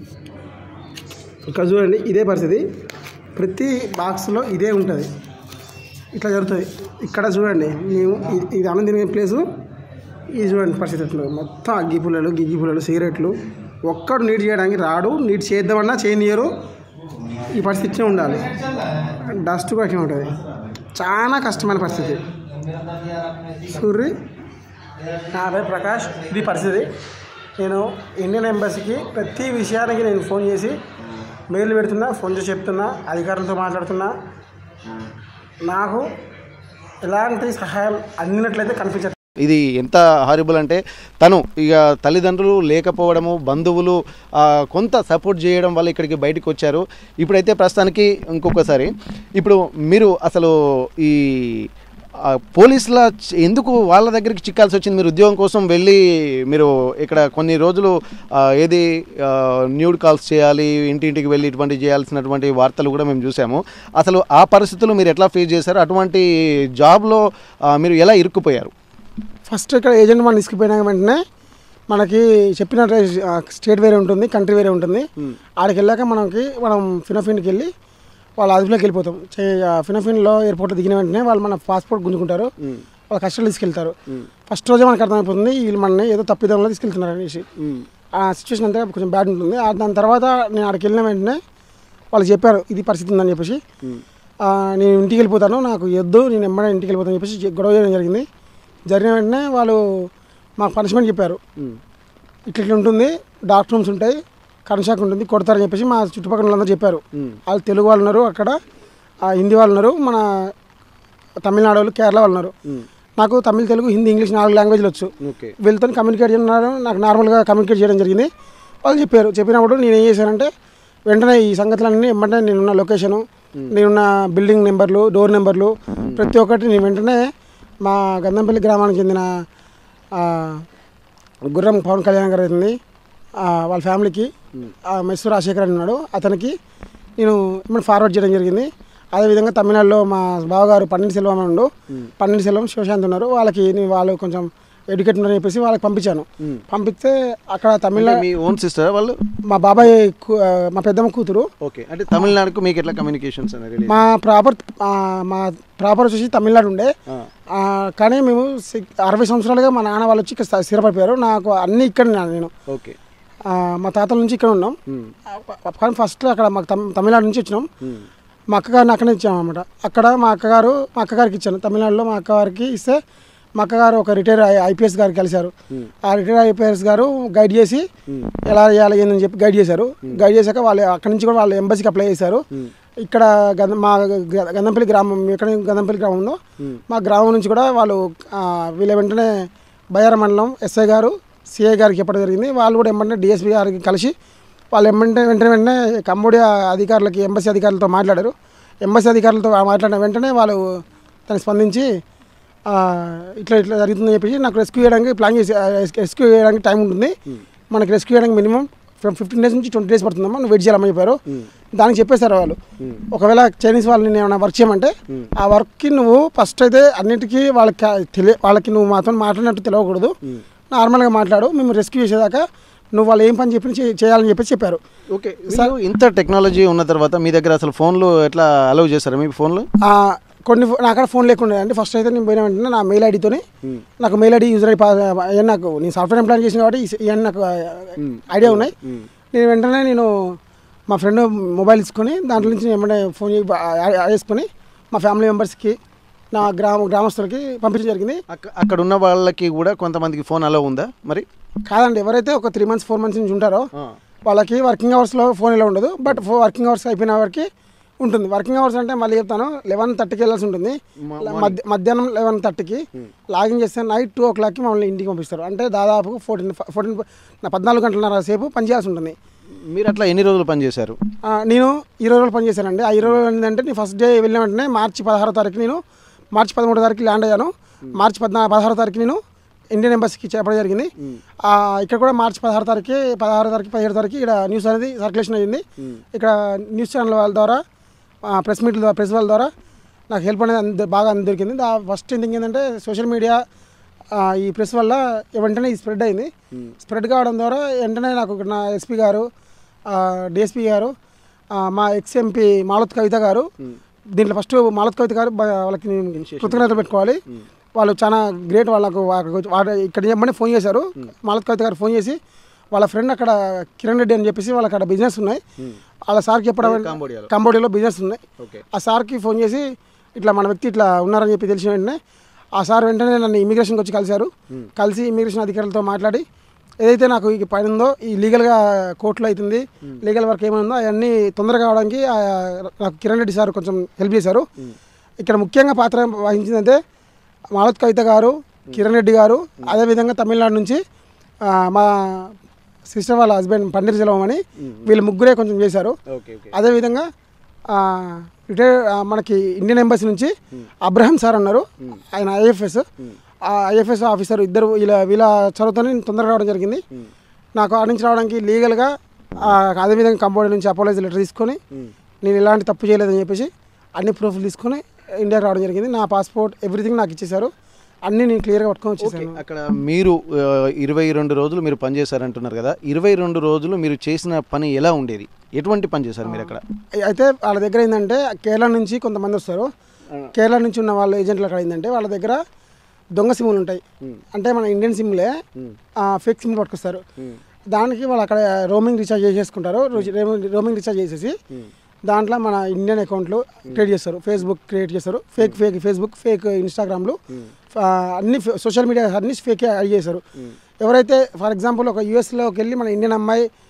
ఇక్కడ చూడండి ఇదే పరిస్థితి ప్రతి బాక్స్లో ఇదే ఉంటుంది ఇట్లా జరుగుతుంది ఇక్కడ చూడండి మేము ఇ- ఇది అన్నం తినే ప్లేసు ఇది చూడండి పరిస్థితి ఎట్లా ఉంది. మొత్తం అగ్గి పుల్లలు గిగ్గి పుల్లలు సిగరెట్లు ఒక్కడు నీట్ చేయడానికి రాడు నీట్ చేద్దామన్నా చేయనియరు ఈ పరిస్థితి ఇచ్చే ఉండాలి డస్ట్ కూడా అట్లే ఉంటుంది చాలా కష్టమైన పరిస్థితి సూర్రి నా పేరు ప్రకాష్ ఇది పరిస్థితి నేను ఇండియన్ ఎంబసీకి ప్రతి విషయానికి నేను ఫోన్ చేసి మెయిల్ పెడుతున్నా ఫోన్ చేసి చెప్తున్నా అధికారులతో మాట్లాడుతున్నా నాకు ఎలాంటి సహాయం అందినట్లయితే కనిపించట్లేదు ఇది ఎంత హారిబుల్ అంటే తను ఇక తల్లిదండ్రులు లేకపోవడము బంధువులు ఆ, కొంత సపోర్ట్ చేయడం వల్ల ఇక్కడికి బయటకు వచ్చారు ఇప్పుడైతే ప్రస్తుతానికి ఇంకొకసారి ఇప్పుడు మీరు అసలు ఈ ఆ, పోలీసుల చ- ఎందుకు వాళ్ళ దగ్గరికి చిక్కాల్సి వచ్చింది మీరు ఉద్యోగం కోసం వెళ్ళి మీరు ఇక్కడ కొన్ని రోజులు ఆ, ఏది న్యూడ్ కాల్స్ చేయాలి ఇంటింటికి వెళ్ళి ఇటువంటి చేయాల్సినటువంటి వార్తలు కూడా మేము చూసాము అసలు ఆ పరిస్థితులు మీరు ఎట్లా ఫేస్ చేశారు అటువంటి జాబ్లో ఆ, మీరు ఎలా ఇరుక్కుపోయారు ఫస్ట్ ఇక్కడ ఏజెంట్ మనం తీసుకుపోయిన వెంటనే మనకి చెప్పిన రే- ఆ, స్టేట్ వేరే ఉంటుంది కంట్రీ వేరే ఉంటుంది ఆడికి వెళ్ళాక మనకి మనం ఫినోఫిన్కి వెళ్ళి వాళ్ళ అదుపులోకి వెళ్ళిపోతాం చే- ఆ, ఫినోఫిన్లో ఎయిర్పోర్ట్లో దిగిన వెంటనే వాళ్ళు మన పాస్పోర్ట్ గుంజుకుంటారు వాళ్ళ కష్టాలు తీసుకెళ్తారు ఫస్ట్ రోజే మనకు అర్థమైపోతుంది వీళ్ళు మనని ఏదో తప్పిదంలో తీసుకెళ్తున్నారు అనేసి ఆ సిచ్యువేషన్ అంతా కొంచెం బ్యాడ్ ఉంటుంది ఆ దాని తర్వాత నేను ఆడికి వెళ్ళిన వెంటనే వాళ్ళు చెప్పారు ఇది పరిస్థితి ఉందని చెప్పేసి ఆ, నేను ఇంటికి వెళ్ళిపోతాను నాకు ఎద్దు నేను ఎమ్మడే ఇంటికి వెళ్ళిపోతాను అని చెప్పేసి గొడవ చేయడం జరిగింది జరిగిన వెంటనే వాళ్ళు మాకు పనిష్మెంట్ చెప్పారు ఇట్లా ఇట్లా ఉంటుంది డార్క్ రూమ్స్ ఉంటాయి కరెంట్ షాక్ ఉంటుంది కొడతారని చెప్పేసి మా చుట్టుపక్కల వాళ్ళందరూ చెప్పారు వాళ్ళు తెలుగు వాళ్ళు ఉన్నారు అక్కడ ఆ, హిందీ వాళ్ళు ఉన్నారు మన తమిళనాడు వాళ్ళు కేరళ వాళ్ళు ఉన్నారు నాకు తమిళ తెలుగు హిందీ ఇంగ్లీష్ నాలుగు లాంగ్వేజ్లు వచ్చు ఓకే వీళ్ళతో కమ్యూనికేట్ చేయడం నాకు నార్మల్గా కమ్యూనికేట్ చేయడం జరిగింది వాళ్ళు చెప్పారు చెప్పినప్పుడు నేను ఏం చేశానంటే వెంటనే ఈ సంగతులన్నీ వెంటనే నేనున్న లొకేషను నేనున్న బిల్డింగ్ నెంబర్లు డోర్ నెంబర్లు ప్రతి ఒక్కటి నేను వెంటనే మా గంధంపల్లి గ్రామానికి చెందిన ఆ, గుర్రం పవన్ కళ్యాణ్ గారు అవుతుంది వాళ్ళ ఫ్యామిలీకి ఆ, మెస్సు రాజశేఖర్ అని ఉన్నాడు అతనికి నేను ఇప్పుడు ఫార్వర్డ్ చేయడం జరిగింది అదేవిధంగా తమిళనాడులో మా బావగారు పన్నెండు సెల్వం అని ఉండు పన్నెండు సెల్వం శివశాంత్ ఉన్నారు వాళ్ళకి నేను వాళ్ళు కొంచెం ఎడ్యుకేట్ ఉన్నారని చెప్పేసి వాళ్ళకి పంపించాను పంపిస్తే అక్కడ తమిళనాడు మీ ఓన్ సిస్టర్ వాళ్ళు మా బాబాయ్ కు- ఆ, మా పెద్దమ్మ కూతురు ఓకే అంటే తమిళనాడుకు మీకు ఎట్లా కమ్యూనికేషన్స్ అనేది మా ప్రాపర్ ఆ, మా ప్రాపర్ వచ్చేసి తమిళనాడు ఉండే ఆ, కానీ మేము సి- అరవై సంవత్సరాలుగా మా నాన్న వాళ్ళు వచ్చి ఇక్కడ స్థి- స్థిరపడిపోయారు నాకు అన్నీ ఇక్కడ నేను ఓకే ఆ, మా తాతల నుంచి ఇక్కడ ఉన్నాం ఆ, కానీ ఫస్ట్ అక్కడ మాకు తమి- తమిళనాడు నుంచి వచ్చినాం మా అక్కగారిని అక్కడే ఇచ్చాము అనమాట అక్కడ మా అక్కగారు మా అక్కగారికి ఇచ్చాను తమిళనాడులో మా అక్కగారికి ఇస్తే మా అక్కగారు ఒక రిటైర్ ఐపీఎస్ గారు కలిశారు ఆ రిటైర్ ఐపీఎస్ గారు గైడ్ చేసి ఎలా చేయాలి ఏందని చెప్పి గైడ్ చేశారు గైడ్ చేశాక వాళ్ళు అక్కడి నుంచి కూడా వాళ్ళు ఎంబసీకి అప్లై చేశారు ఇక్కడ గంధ మా గ- గంధంపల్లి గ్రామం ఎక్కడ గంధంపల్లి గ్రామం ఉందో మా గ్రామం నుంచి కూడా వాళ్ళు ఆ, వీళ్ళ వెంటనే బయ్యార మండలం ఎస్ఐ గారు సిఐ గారికి చెప్పడం జరిగింది వాళ్ళు కూడా ఏమంటే డిఎస్పీ గారికి కలిసి వాళ్ళు ఏమంటే వెంటనే వెంటనే కంబోడియా అధికారులకి ఎంబసీ అధికారులతో మాట్లాడారు ఎంబసీ అధికారులతో మాట్లాడిన వెంటనే వాళ్ళు దాన్ని స్పందించి ఆ, ఇట్లా ఇట్లా జరుగుతుందని చెప్పేసి నాకు రెస్క్యూ చేయడానికి ప్లాన్ చేసి రెస్క్యూ చేయడానికి టైం ఉంటుంది మనకి రెస్క్యూ చేయడానికి మినిమం ఫ్రమ్ ఫిఫ్టీన్ డేస్ నుంచి ట్వంటీ డేస్ పడుతుందమ్మా నువ్వు వెయిట్ చేయాలని చెప్పారు దానికి చెప్పేశారు వాళ్ళు ఒకవేళ చైనీస్ వాళ్ళని నేను ఏమైనా వర్క్ చేయమంటే ఆ వర్క్కి నువ్వు ఫస్ట్ అయితే అన్నిటికీ వాళ్ళకి తెలియ వాళ్ళకి నువ్వు మాతో మాట్లాడినట్టు తెలియకూడదు నార్మల్గా మాట్లాడు మేము రెస్క్యూ చేసేదాకా నువ్వు వాళ్ళు ఏం పని చెప్పి చే- చేయాలని చెప్పేసి చెప్పారు ఓకే సార్ ఇంత టెక్నాలజీ ఉన్న తర్వాత మీ దగ్గర అసలు ఫోన్లు ఎట్లా అలౌ చేస్తారా మీ ఫోన్లు ఆ, కొన్ని ఫో- నా అక్కడ ఫోన్ లేకుండా అంటే ఫస్ట్ అయితే నేను పోయిన వెంటనే నా మెయిల్ ఐడితోని నాకు మెయిల్ ఐడి యూజర్ ఐడి అవన్నీ నాకు నేను సాఫ్ట్వేర్ ఎంప్లాయ్ చేసిన కాబట్టి ఈ- ఇవన్నీ నాకు ఐడియా ఉన్నాయి నేను వెంటనే నేను మా ఫ్రెండ్ మొబైల్ తీసుకొని దాంట్లో నుంచి ఏమంటే ఫోన్ చేసి ఆ- ఆ- వేసుకొని మా ఫ్యామిలీ మెంబర్స్కి నా గ్రామ గ్రామస్తులకి పంపించడం జరిగింది అక్క- అక్కడ ఉన్న వాళ్ళకి కూడా కొంతమందికి ఫోన్ అలౌ ఉందా మరి కాదండి ఎవరైతే ఒక త్రీ మంత్స్ ఫోర్ మంత్స్ నుంచి ఉంటారో వాళ్ళకి వర్కింగ్ అవర్స్లో ఫోన్ ఇలా ఉండదు బట్ ఫో వర్కింగ్ అవర్స్ అయిపోయిన వరకు ఉంటుంది వర్కింగ్ అవర్స్ అంటే మళ్ళీ చెప్తాను లెవెన్ థర్టీకి వెళ్ళాల్సి ఉంటుంది మధ్య మధ్యాహ్నం లెవెన్ థర్టీకి లాగిన్ చేస్తే నైట్ టూ ఓ క్లాక్కి మమ్మల్ని ఇంటికి పంపిస్తారు అంటే దాదాపు ఫోర్టీన్ ఫోర్టీన్ పద్నాలుగు గంటలన్నర సేపు పనిచేయాల్సి ఉంటుంది మీరు అట్లా ఎన్ని రోజులు పనిచేశారు ఆ, నేను ఇరవై రోజులు పనిచేశానండి ఆ ఇరవై రోజులు ఏంటంటే నేను ఫస్ట్ డే వెళ్ళిన వెంటనే మార్చి పదహారో తారీఖు నేను మార్చి పదమూడో తారీఖు ల్యాండ్ అయ్యాను మార్చి పద్నా పదహారో తారీఖు నేను ఇండియన్ ఎంబసీకి చెప్పడం జరిగింది ఆ, ఇక్కడ కూడా మార్చి పదహారు తారీఖు పదహారో తారీఖు పదిహేడు తారీఖు ఇక్కడ న్యూస్ అనేది సర్క్యులేషన్ అయ్యింది ఇక్కడ న్యూస్ ఛానల్ వాళ్ళ ద్వారా ప్రెస్ మీట్ల ద్వారా ప్రెస్ వాళ్ళ ద్వారా నాకు హెల్ప్ అనేది అంద బాగా అంద దొరికింది దా ఫస్ట్ థింగ్ ఏంటంటే సోషల్ మీడియా ఈ ప్రెస్ వల్ల వెంటనే ఈ స్ప్రెడ్ అయింది స్ప్రెడ్ కావడం ద్వారా వెంటనే నాకు ఇక్కడ నా ఎస్పీ గారు డిఎస్పీ గారు ఆ, మా ఎక్స్ ఎంపీ మాలత్ కవిత గారు దీంట్లో ఫస్ట్ మాలత్ కవిత గారు బ- వాళ్ళకి నేను కృతజ్ఞతలు పెట్టుకోవాలి వాళ్ళు చాలా గ్రేట్ వాళ్ళకు వాళ్ళకు- వాళ్ళ ఇక్కడ చెప్పమని ఫోన్ చేశారు మాలత్ కవిత గారు ఫోన్ చేసి వాళ్ళ ఫ్రెండ్ అక్కడ కిరణ్ రెడ్డి అని చెప్పేసి వాళ్ళకి అక్కడ బిజినెస్ ఉన్నాయి వాళ్ళ సార్కి చెప్పడం కాంబోడియాలో. కంబోడియాలో బిజినెస్ ఉన్నాయి ఓకే ఆ సార్కి ఫోన్ చేసి ఇట్లా మన వ్యక్తి ఇట్లా ఉన్నారని చెప్పి తెలిసిన వెంటనే ఆ సార్ వెంటనే నన్ను ఇమిగ్రేషన్కి వచ్చి కలిశారు కలిసి ఇమిగ్రేషన్ అధికారులతో మాట్లాడి ఏదైతే నాకు ఈ పని ఉందో ఈ లీగల్గా కోర్టులో అవుతుంది లీగల్ వర్క్ ఏమైనా ఉందో అవన్నీ తొందరగా అవడానికి ఆ, నాకు కిరణ్ రెడ్డి సార్ కొంచెం హెల్ప్ చేశారు ఇక్కడ ముఖ్యంగా పాత్ర వహించిందంటే మాలత్ కవిత గారు కిరణ్ రెడ్డి గారు అదేవిధంగా తమిళనాడు నుంచి ఆ, మా సిస్టర్ వాళ్ళ హస్బెండ్ పండిర్ సెలవం అని వీళ్ళు ముగ్గురే కొంచెం చేశారు ఓకే ఓకే అదేవిధంగా ఆ, రిటైర్ ఆ, మనకి ఇండియన్ ఎంబసీ నుంచి అబ్రహం సార్ ఉన్నారు ఆయన ఐఎఫ్ఎస్ ఆ ఐఎఫ్ఎస్ ఆఫీసర్ ఇద్దరు వీళ్ళ వీళ్ళ చొరవతో నేను తొందరగా రావడం జరిగింది నాకు ఆ నుంచి రావడానికి లీగల్గా అదేవిధంగా కంపౌండ్ నుంచి అపాలజీ లెటర్ తీసుకొని నేను ఎలాంటి తప్పు చేయలేదని చెప్పేసి అన్ని ప్రూఫ్లు తీసుకొని ఇండియాకి రావడం జరిగింది నా పాస్పోర్ట్ ఎవ్రీథింగ్ నాకు ఇచ్చేశారు అన్నీ నేను క్లియర్గా పట్టుకొని వచ్చేసాను అక్కడ మీరు ఆ, ఇరవై రెండు రోజులు మీరు పని చేశారంటున్నారు కదా ఇరవై రెండు రోజులు మీరు చేసిన పని ఎలా ఉండేది ఎటువంటి పని చేశారు మీరు అక్కడ అయితే వాళ్ళ దగ్గర ఏంటంటే కేరళ నుంచి కొంతమంది వస్తారు కేరళ నుంచి ఉన్న వాళ్ళ ఏజెంట్లు అక్కడ ఏంటంటే వాళ్ళ దగ్గర దొంగ సిమ్లు ఉంటాయి అంటే మన ఇండియన్ సిమ్లే ఫేక్ సిమ్లు పట్టుకొస్తారు దానికి వాళ్ళు అక్కడ రోమింగ్ రీఛార్జ్ చేసేసుకుంటారు రోమింగ్ రీఛార్జ్ చేసేసి దాంట్లో మన ఇండియన్ అకౌంట్లు క్రియేట్ చేస్తారు ఫేస్బుక్ క్రియేట్ చేస్తారు ఫేక్ ఫేక్ ఫేస్బుక్ ఫేక్ ఇన్స్టాగ్రామ్లు ఆ, అన్ని సోషల్ మీడియా అన్ని ఫేక్ యాడ్ చేశారు ఎవరైతే ఫర్ ఎగ్జాంపుల్ ఒక యూఎస్లోకి వెళ్ళి మన ఇండియన్ అమ్మాయి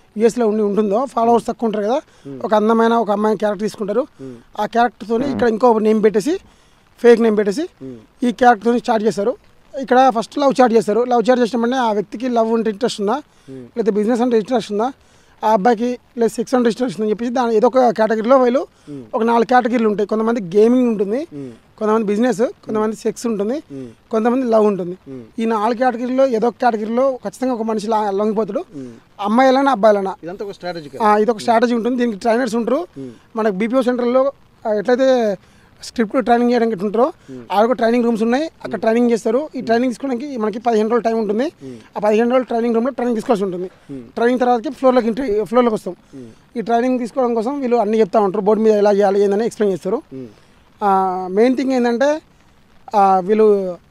యూఎస్లో ఉండి ఉంటుందో ఫాలోవర్స్ తక్కువ ఉంటారు కదా ఒక అందమైన ఒక అమ్మాయిని క్యారెక్టర్ తీసుకుంటారు ఆ క్యారెక్టర్తో ఇక్కడ ఇంకో నేమ్ పెట్టేసి ఫేక్ నేమ్ పెట్టేసి ఈ క్యారెక్టర్తో స్టార్ట్ చేస్తారు ఇక్కడ ఫస్ట్ లవ్ చాట్ చేస్తారు లవ్ చాట్ చేసినప్పుడే ఆ వ్యక్తికి లవ్ అంటే ఇంట్రెస్ట్ ఉందా లేదా బిజినెస్ అంటే ఇంట్రెస్ట్ ఉందా ఆ అబ్బాయికి లేదా సెక్స్ అంటే ఇంట్రెస్ట్ ఉందని చెప్పేసి దాని ఏదో ఒక కేటగిరీలో వీళ్ళు ఒక నాలుగు కేటగిరీలు ఉంటాయి కొంతమంది గేమింగ్ ఉంటుంది కొంతమంది బిజినెస్ కొంతమంది సెక్స్ ఉంటుంది కొంతమంది లవ్ ఉంటుంది ఈ నాలుగు కేటగిరీలో ఏదో ఒక కేటగిరీలో ఖచ్చితంగా ఒక మనిషి లా- లొంగిపోతాడు అమ్మాయిలైనా అబ్బాయిలైనా ఇదంతా ఒక స్ట్రాటజీ ఆ, ఇది ఒక స్ట్రాటజీ ఉంటుంది దీనికి ట్రైనర్స్ ఉంటారు మనకు బీపీఓ సెంటర్లో ఆ, ఎట్లయితే స్క్రిప్ట్ ట్రైనింగ్ చేయడానికి ఎట్లా ఉంటారో ఆడ కూడా ట్రైనింగ్ రూమ్స్ ఉన్నాయి అక్కడ ట్రైనింగ్ చేస్తారు ఈ ట్రైనింగ్ తీసుకోవడానికి మనకి పదిహేను రోజులు టైం ఉంటుంది ఆ పదిహేను రోజులు ట్రైనింగ్ రూమ్లో ట్రైనింగ్ తీసుకోవాల్సి ఉంటుంది ట్రైనింగ్ తర్వాతకి ఫ్లోర్లోకి ఇంటర్ ఫ్లోర్లోకి వస్తాం ఈ ట్రైనింగ్ తీసుకోవడం కోసం వీళ్ళు అన్ని చెప్తా ఉంటారు బోర్డు మీద ఎలా చేయాలి ఏందని ఎక్స్ప్లెయిన్ చేస్తారు మెయిన్ థింగ్ ఏంటంటే ఆ, వీళ్ళు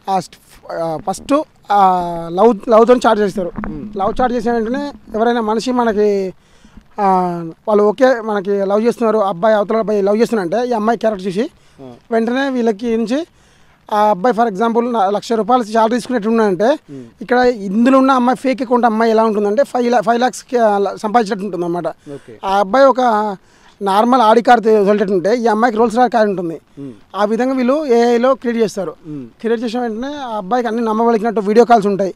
ఫస్ట్ లవ్ లవ్తో చార్జ్ చేస్తారు లవ్ చార్జ్ చేసిన వెంటనే ఎవరైనా మనిషి మనకి ఆ, వాళ్ళు ఓకే మనకి లవ్ చేస్తున్నారు అబ్బాయి అవతల అబ్బాయి లవ్ చేస్తున్నారంటే ఈ అమ్మాయి క్యారెక్టర్ చూసి వెంటనే వీళ్ళకి నుంచి ఆ అబ్బాయి ఫర్ ఎగ్జాంపుల్ నా- లక్ష రూపాయలు శాలరీ తీసుకునేట్టు ఉన్నాడంటే ఇక్కడ ఇందులో ఉన్న అమ్మాయి ఫేక్ అకౌంట్ అమ్మాయి ఎలా ఉంటుందంటే ఫైవ్ లా ఫైవ్ ల్యాక్స్ సంపాదించినట్టు ఉంటుంది అనమాట ఓకే ఆ అబ్బాయి ఒక నార్మల్ ఆడి కార్ తోలేటట్టు ఉంటే ఈ అమ్మాయికి రోల్స్ రాయల్ కార్ ఉంటుంది ఆ విధంగా వీళ్ళు ఏఐలో క్రియేట్ చేస్తారు క్రియేట్ చేసిన వెంటనే ఆ అబ్బాయికి అన్ని నమ్మబలికినట్టు వీడియో కాల్స్ ఉంటాయి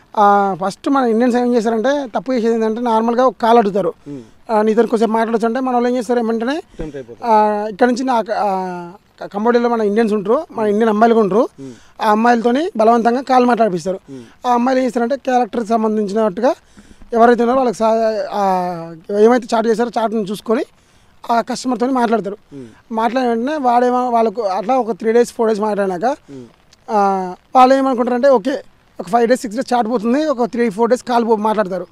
ఫస్ట్ మన ఇండియన్స్ ఏం చేస్తారంటే తప్పు చేసేది ఏంటంటే నార్మల్గా ఒక కాల్ అడుగుతారు ఆ, నీతో కొంచెం మాట్లాడచ్చు అంటే మన వాళ్ళు ఏం చేస్తారు ఏమంటేనే టెంప్ట్ అయిపోతుంది ఆ, ఇక్కడ నుంచి నా కంబోడియాలో మన ఇండియన్స్ ఉంటారు మన ఇండియన్ అమ్మాయిలు కూడా ఉంటారు ఆ అమ్మాయిలతోని బలవంతంగా కాల్ మాట్లాడిపిస్తారు ఆ అమ్మాయిలు ఏం చేస్తారంటే క్యారెక్టర్కి సంబంధించినట్టుగా ఎవరైతే ఉన్నారో వాళ్ళకి సా- ఆ, ఏమైతే చాట్ చేశారో చాట్ని చూసుకొని ఆ కస్టమర్తో మాట్లాడతారు మాట్లాడిన వెంటనే వాడేమో వాళ్ళకు అట్లా ఒక త్రీ డేస్ ఫోర్ డేస్ మాట్లాడినాక ఆ, వాళ్ళు ఏమనుకుంటారంటే ఓకే ఒక five days six days chat పోతుంది ఒక త్రీ ఫోర్ డేస్ కాల్ పో- మాట్లాడతారు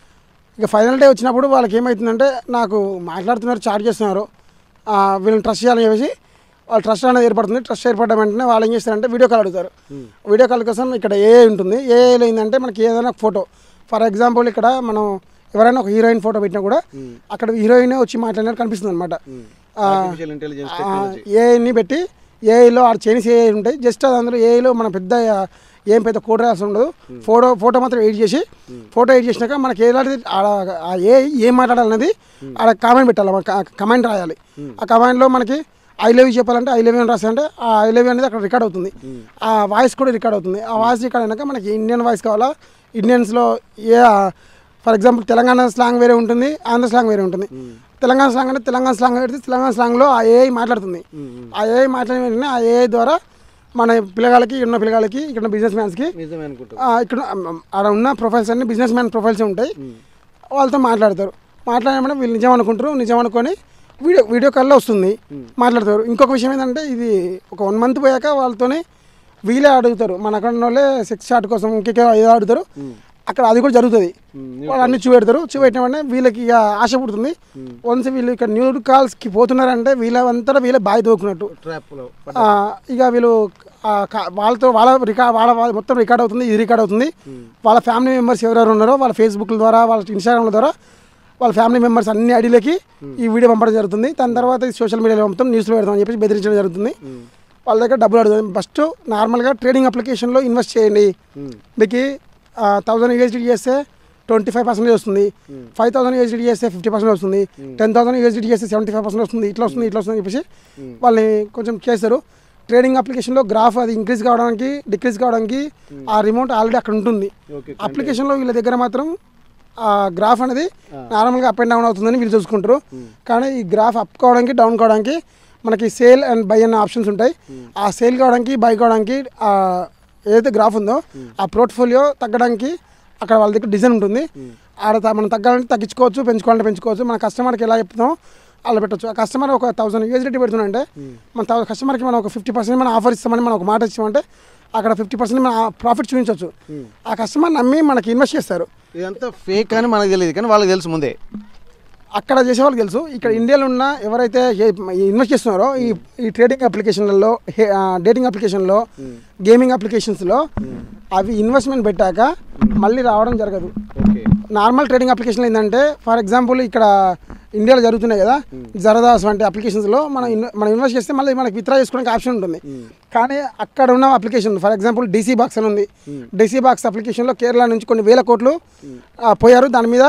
ఇక ఫైనల్ డే వచ్చినప్పుడు వాళ్ళకి ఏమవుతుందంటే నాకు మాట్లాడుతున్నారు చాట్ చేస్తున్నారు ఆ, వీళ్ళని ట్రస్ట్ చేయాలని చెప్పేసి వాళ్ళు ట్రస్ట్ అనేది ఏర్పడుతుంది ట్రస్ట్ ఏర్పడడం వెంటనే వాళ్ళు ఏం చేస్తారంటే వీడియో కాల్ అడుగుతారు వీడియో కాల్ కోసం ఇక్కడ ఏ ఉంటుంది ఏఐలో ఏంటంటే మనకి ఏదైనా ఫోటో ఫర్ ఎగ్జాంపుల్ ఇక్కడ మనం ఎవరైనా ఒక హీరోయిన్ ఫోటో పెట్టినా కూడా అక్కడ హీరోయిన్ వచ్చి మాట్లాడినట్టు కనిపిస్తుంది అనమాట ఆర్టిఫిషియల్ ఇంటెలిజెన్స్ టెక్నాలజీ ఏఐని పెట్టి ఏఐలో ఆ చైనీస్ ఏఐ ఉంటాయి జస్ట్ అది అందులో ఏఐలో మన పెద్ద ఏం పెద్ద కోడ్ రాసి ఉండదు ఫోటో ఫోటో మాత్రం ఎడిట్ చేసి ఫోటో ఎడిట్ చేసినాక మనకి ఎలాంటిది ఆడ ఆ ఏఐ ఏం మాట్లాడాలనేది ఆడ కామెంట్ పెట్టాలి మన కమెంట్ రాయాలి ఆ కమెంట్లో మనకి ఐ లవ్ యూ చెప్పాలంటే ఐ లవ్ యూ అని రాసాలంటే ఆ ఐ లవ్ యూ అనేది అక్కడ రికార్డ్ అవుతుంది ఆ వాయిస్ కూడా రికార్డ్ అవుతుంది ఆ వాయిస్ రికార్డ్ అయినాక మనకి ఇండియన్ వాయిస్ కావాలా ఇండియన్స్లో ఏ ఫర్ ఎగ్జాంపుల్ తెలంగాణ స్లాంగ్ వేరే ఉంటుంది ఆంధ్ర స్లాంగ్ వేరే ఉంటుంది తెలంగాణ స్లాంగ్ అంటే తెలంగాణ స్లాంగ్ పెడితే తెలంగాణ స్లాంగ్లో ఆ ఏఐ మాట్లాడుతుంది ఆ ఏఐ మాట్లాడిన వెంటనే ఆ ఏఐ ద్వారా మన పిల్లగాళ్ళకి ఉన్న పిల్లగాళ్ళకి ఇక్కడ ఉన్న బిజినెస్ మ్యాన్స్కి నిజమే అనుకుంటా ఆ, ఇక్కడ ఆడ ఉన్న ప్రొఫైల్స్ అన్ని బిజినెస్ మ్యాన్ ప్రొఫైల్స్ ఉంటాయి వాళ్ళతో మాట్లాడతారు మాట్లాడినప్పుడు వీళ్ళు నిజం అనుకుంటారు నిజం అనుకొని వీడియో వీడియో కాల్లో వస్తుంది మాట్లాడతారు ఇంకొక విషయం ఏంటంటే ఇది ఒక వన్ మంత్ పోయాక వాళ్ళతోనే వీళ్ళే అడుగుతారు మన అక్కడ ఉన్న వాళ్ళే సెక్స్ చాట్ కోసం ఇంకే ఏదో అడుగుతారు అక్కడ అది కూడా జరుగుతుంది వాళ్ళు అన్ని చూపెడతారు చూపెట్టిన వెంటనే వీళ్ళకి ఇక ఆశ పుడుతుంది వన్స్ వీళ్ళు ఇక్కడ న్యూ కాల్స్కి పోతున్నారంటే వీళ్ళంతా వీళ్ళే బాయ్ దోకున్నట్టు ట్రాప్లో ఆ, ఇక వీళ్ళు ఆ, క- వాళ్ళతో వాళ్ళ రికార్డ్ వాళ్ళ వాళ్ళ మొత్తం రికార్డ్ అవుతుంది ఇది రికార్డ్ అవుతుంది వాళ్ళ ఫ్యామిలీ మెంబర్స్ ఎవరెవరు ఉన్నారో వాళ్ళ ఫేస్బుక్ ద్వారా వాళ్ళ ఇన్స్టాగ్రామ్ల ద్వారా వాళ్ళ ఫ్యామిలీ మెంబర్స్ అన్ని ఐడీలకి ఈ వీడియో పంపడం జరుగుతుంది దాని తర్వాత సోషల్ మీడియాలో పంపుతాం న్యూస్లో పెడతాం అని చెప్పేసి బెదిరించడం జరుగుతుంది వాళ్ళ దగ్గర డబ్బులు అడుగుతుంది ఫస్ట్ నార్మల్గా ట్రేడింగ్ అప్లికేషన్లో ఇన్వెస్ట్ చేయండి మీకు థౌసండ్ యూఎస్డి చేస్తే ట్వంటీ ఫైవ్ పర్సెంటేజ్ వస్తుంది ఫైవ్ థౌసండ్ యూఎస్డి చేస్తే ఫిఫ్టీ పర్సెంట్ వస్తుంది టెన్ థౌసండ్ యూఎస్డి చేస్తే సెవెంటీ ఫైవ్ పర్సెంట్ వస్తుంది ఇట్లా వస్తుంది ఇట్లా వస్తుంది అని చెప్పేసి వాళ్ళని కొంచెం చేస్తారు ట్రేడింగ్ అప్లికేషన్లో గ్రాఫ్ అది ఇంక్రీజ్ కావడానికి డిక్రీజ్ కావడానికి ఆ రిమోట్ ఆల్రెడీ అక్కడ ఉంటుంది ఓకే అప్లికేషన్లో వీళ్ళ దగ్గర మాత్రం ఆ గ్రాఫ్ అనేది నార్మల్గా అప్ అండ్ డౌన్ అవుతుందని వీళ్ళు చూసుకుంటారు కానీ ఈ గ్రాఫ్ అప్ కావడానికి డౌన్ కావడానికి మనకి సేల్ అండ్ బై అనే ఆప్షన్స్ ఉంటాయి ఆ సేల్ కావడానికి బై కావడానికి ఆ ఏదైతే గ్రాఫ్ ఉందో ఆ పోర్ట్ఫోలియో తగ్గడానికి అక్కడ వాళ్ళ దగ్గర డిజైన్ ఉంటుంది ఆడ త- మనం తగ్గాలంటే తగ్గించుకోవచ్చు పెంచుకోవాలంటే పెంచుకోవచ్చు మన కస్టమర్కి ఎలా చెప్తామో అలా పెట్టచ్చు ఆ కస్టమర్ ఒక థౌసండ్ యూఎస్డిటీ పెడుతుందంటే మన థౌ- కస్టమర్కి మనం ఒక ఫిఫ్టీ పర్సెంట్ మనం ఆఫర్ ఇస్తామని మనం ఒక మాట ఇచ్చామంటే అక్కడ ఫిఫ్టీ పర్సెంట్ మన ప్రాఫిట్ చూపించవచ్చు ఆ కస్టమర్ నమ్మి మనకి ఇన్వెస్ట్ చేస్తారు ఇదంతా ఫేక్ అని మనకు తెలియదు కానీ వాళ్ళకి తెలుసు ముందే అక్కడ చేసే వాళ్ళకి తెలుసు ఇక్కడ ఇండియాలో ఉన్న ఎవరైతే ఇన్వెస్ట్ చేస్తున్నారో ఈ ఈ ట్రేడింగ్ అప్లికేషన్లలో డేటింగ్ అప్లికేషన్లో గేమింగ్ అప్లికేషన్స్లో అవి ఇన్వెస్ట్మెంట్ పెట్టాక మళ్ళీ రావడం జరగదు ఓకే నార్మల్ ట్రేడింగ్ అప్లికేషన్ ఏంటంటే ఫర్ ఎగ్జాంపుల్ ఇక్కడ ఇండియాలో జరుగుతున్నాయి కదా జరదాస్ వంటి అప్లికేషన్స్లో మనం ఇన్- మనం ఇన్వెస్ట్ చేస్తే మళ్ళీ మనకి విత్డ్రా చేసుకోవడానికి ఆప్షన్ ఉంటుంది కానీ అక్కడ ఉన్న application for example DC box అని ఉంది డీసీ బాక్స్ అప్లికేషన్లో కేరళ నుంచి కొన్ని వేల కోట్లు ఆ, పోయారు దాని మీద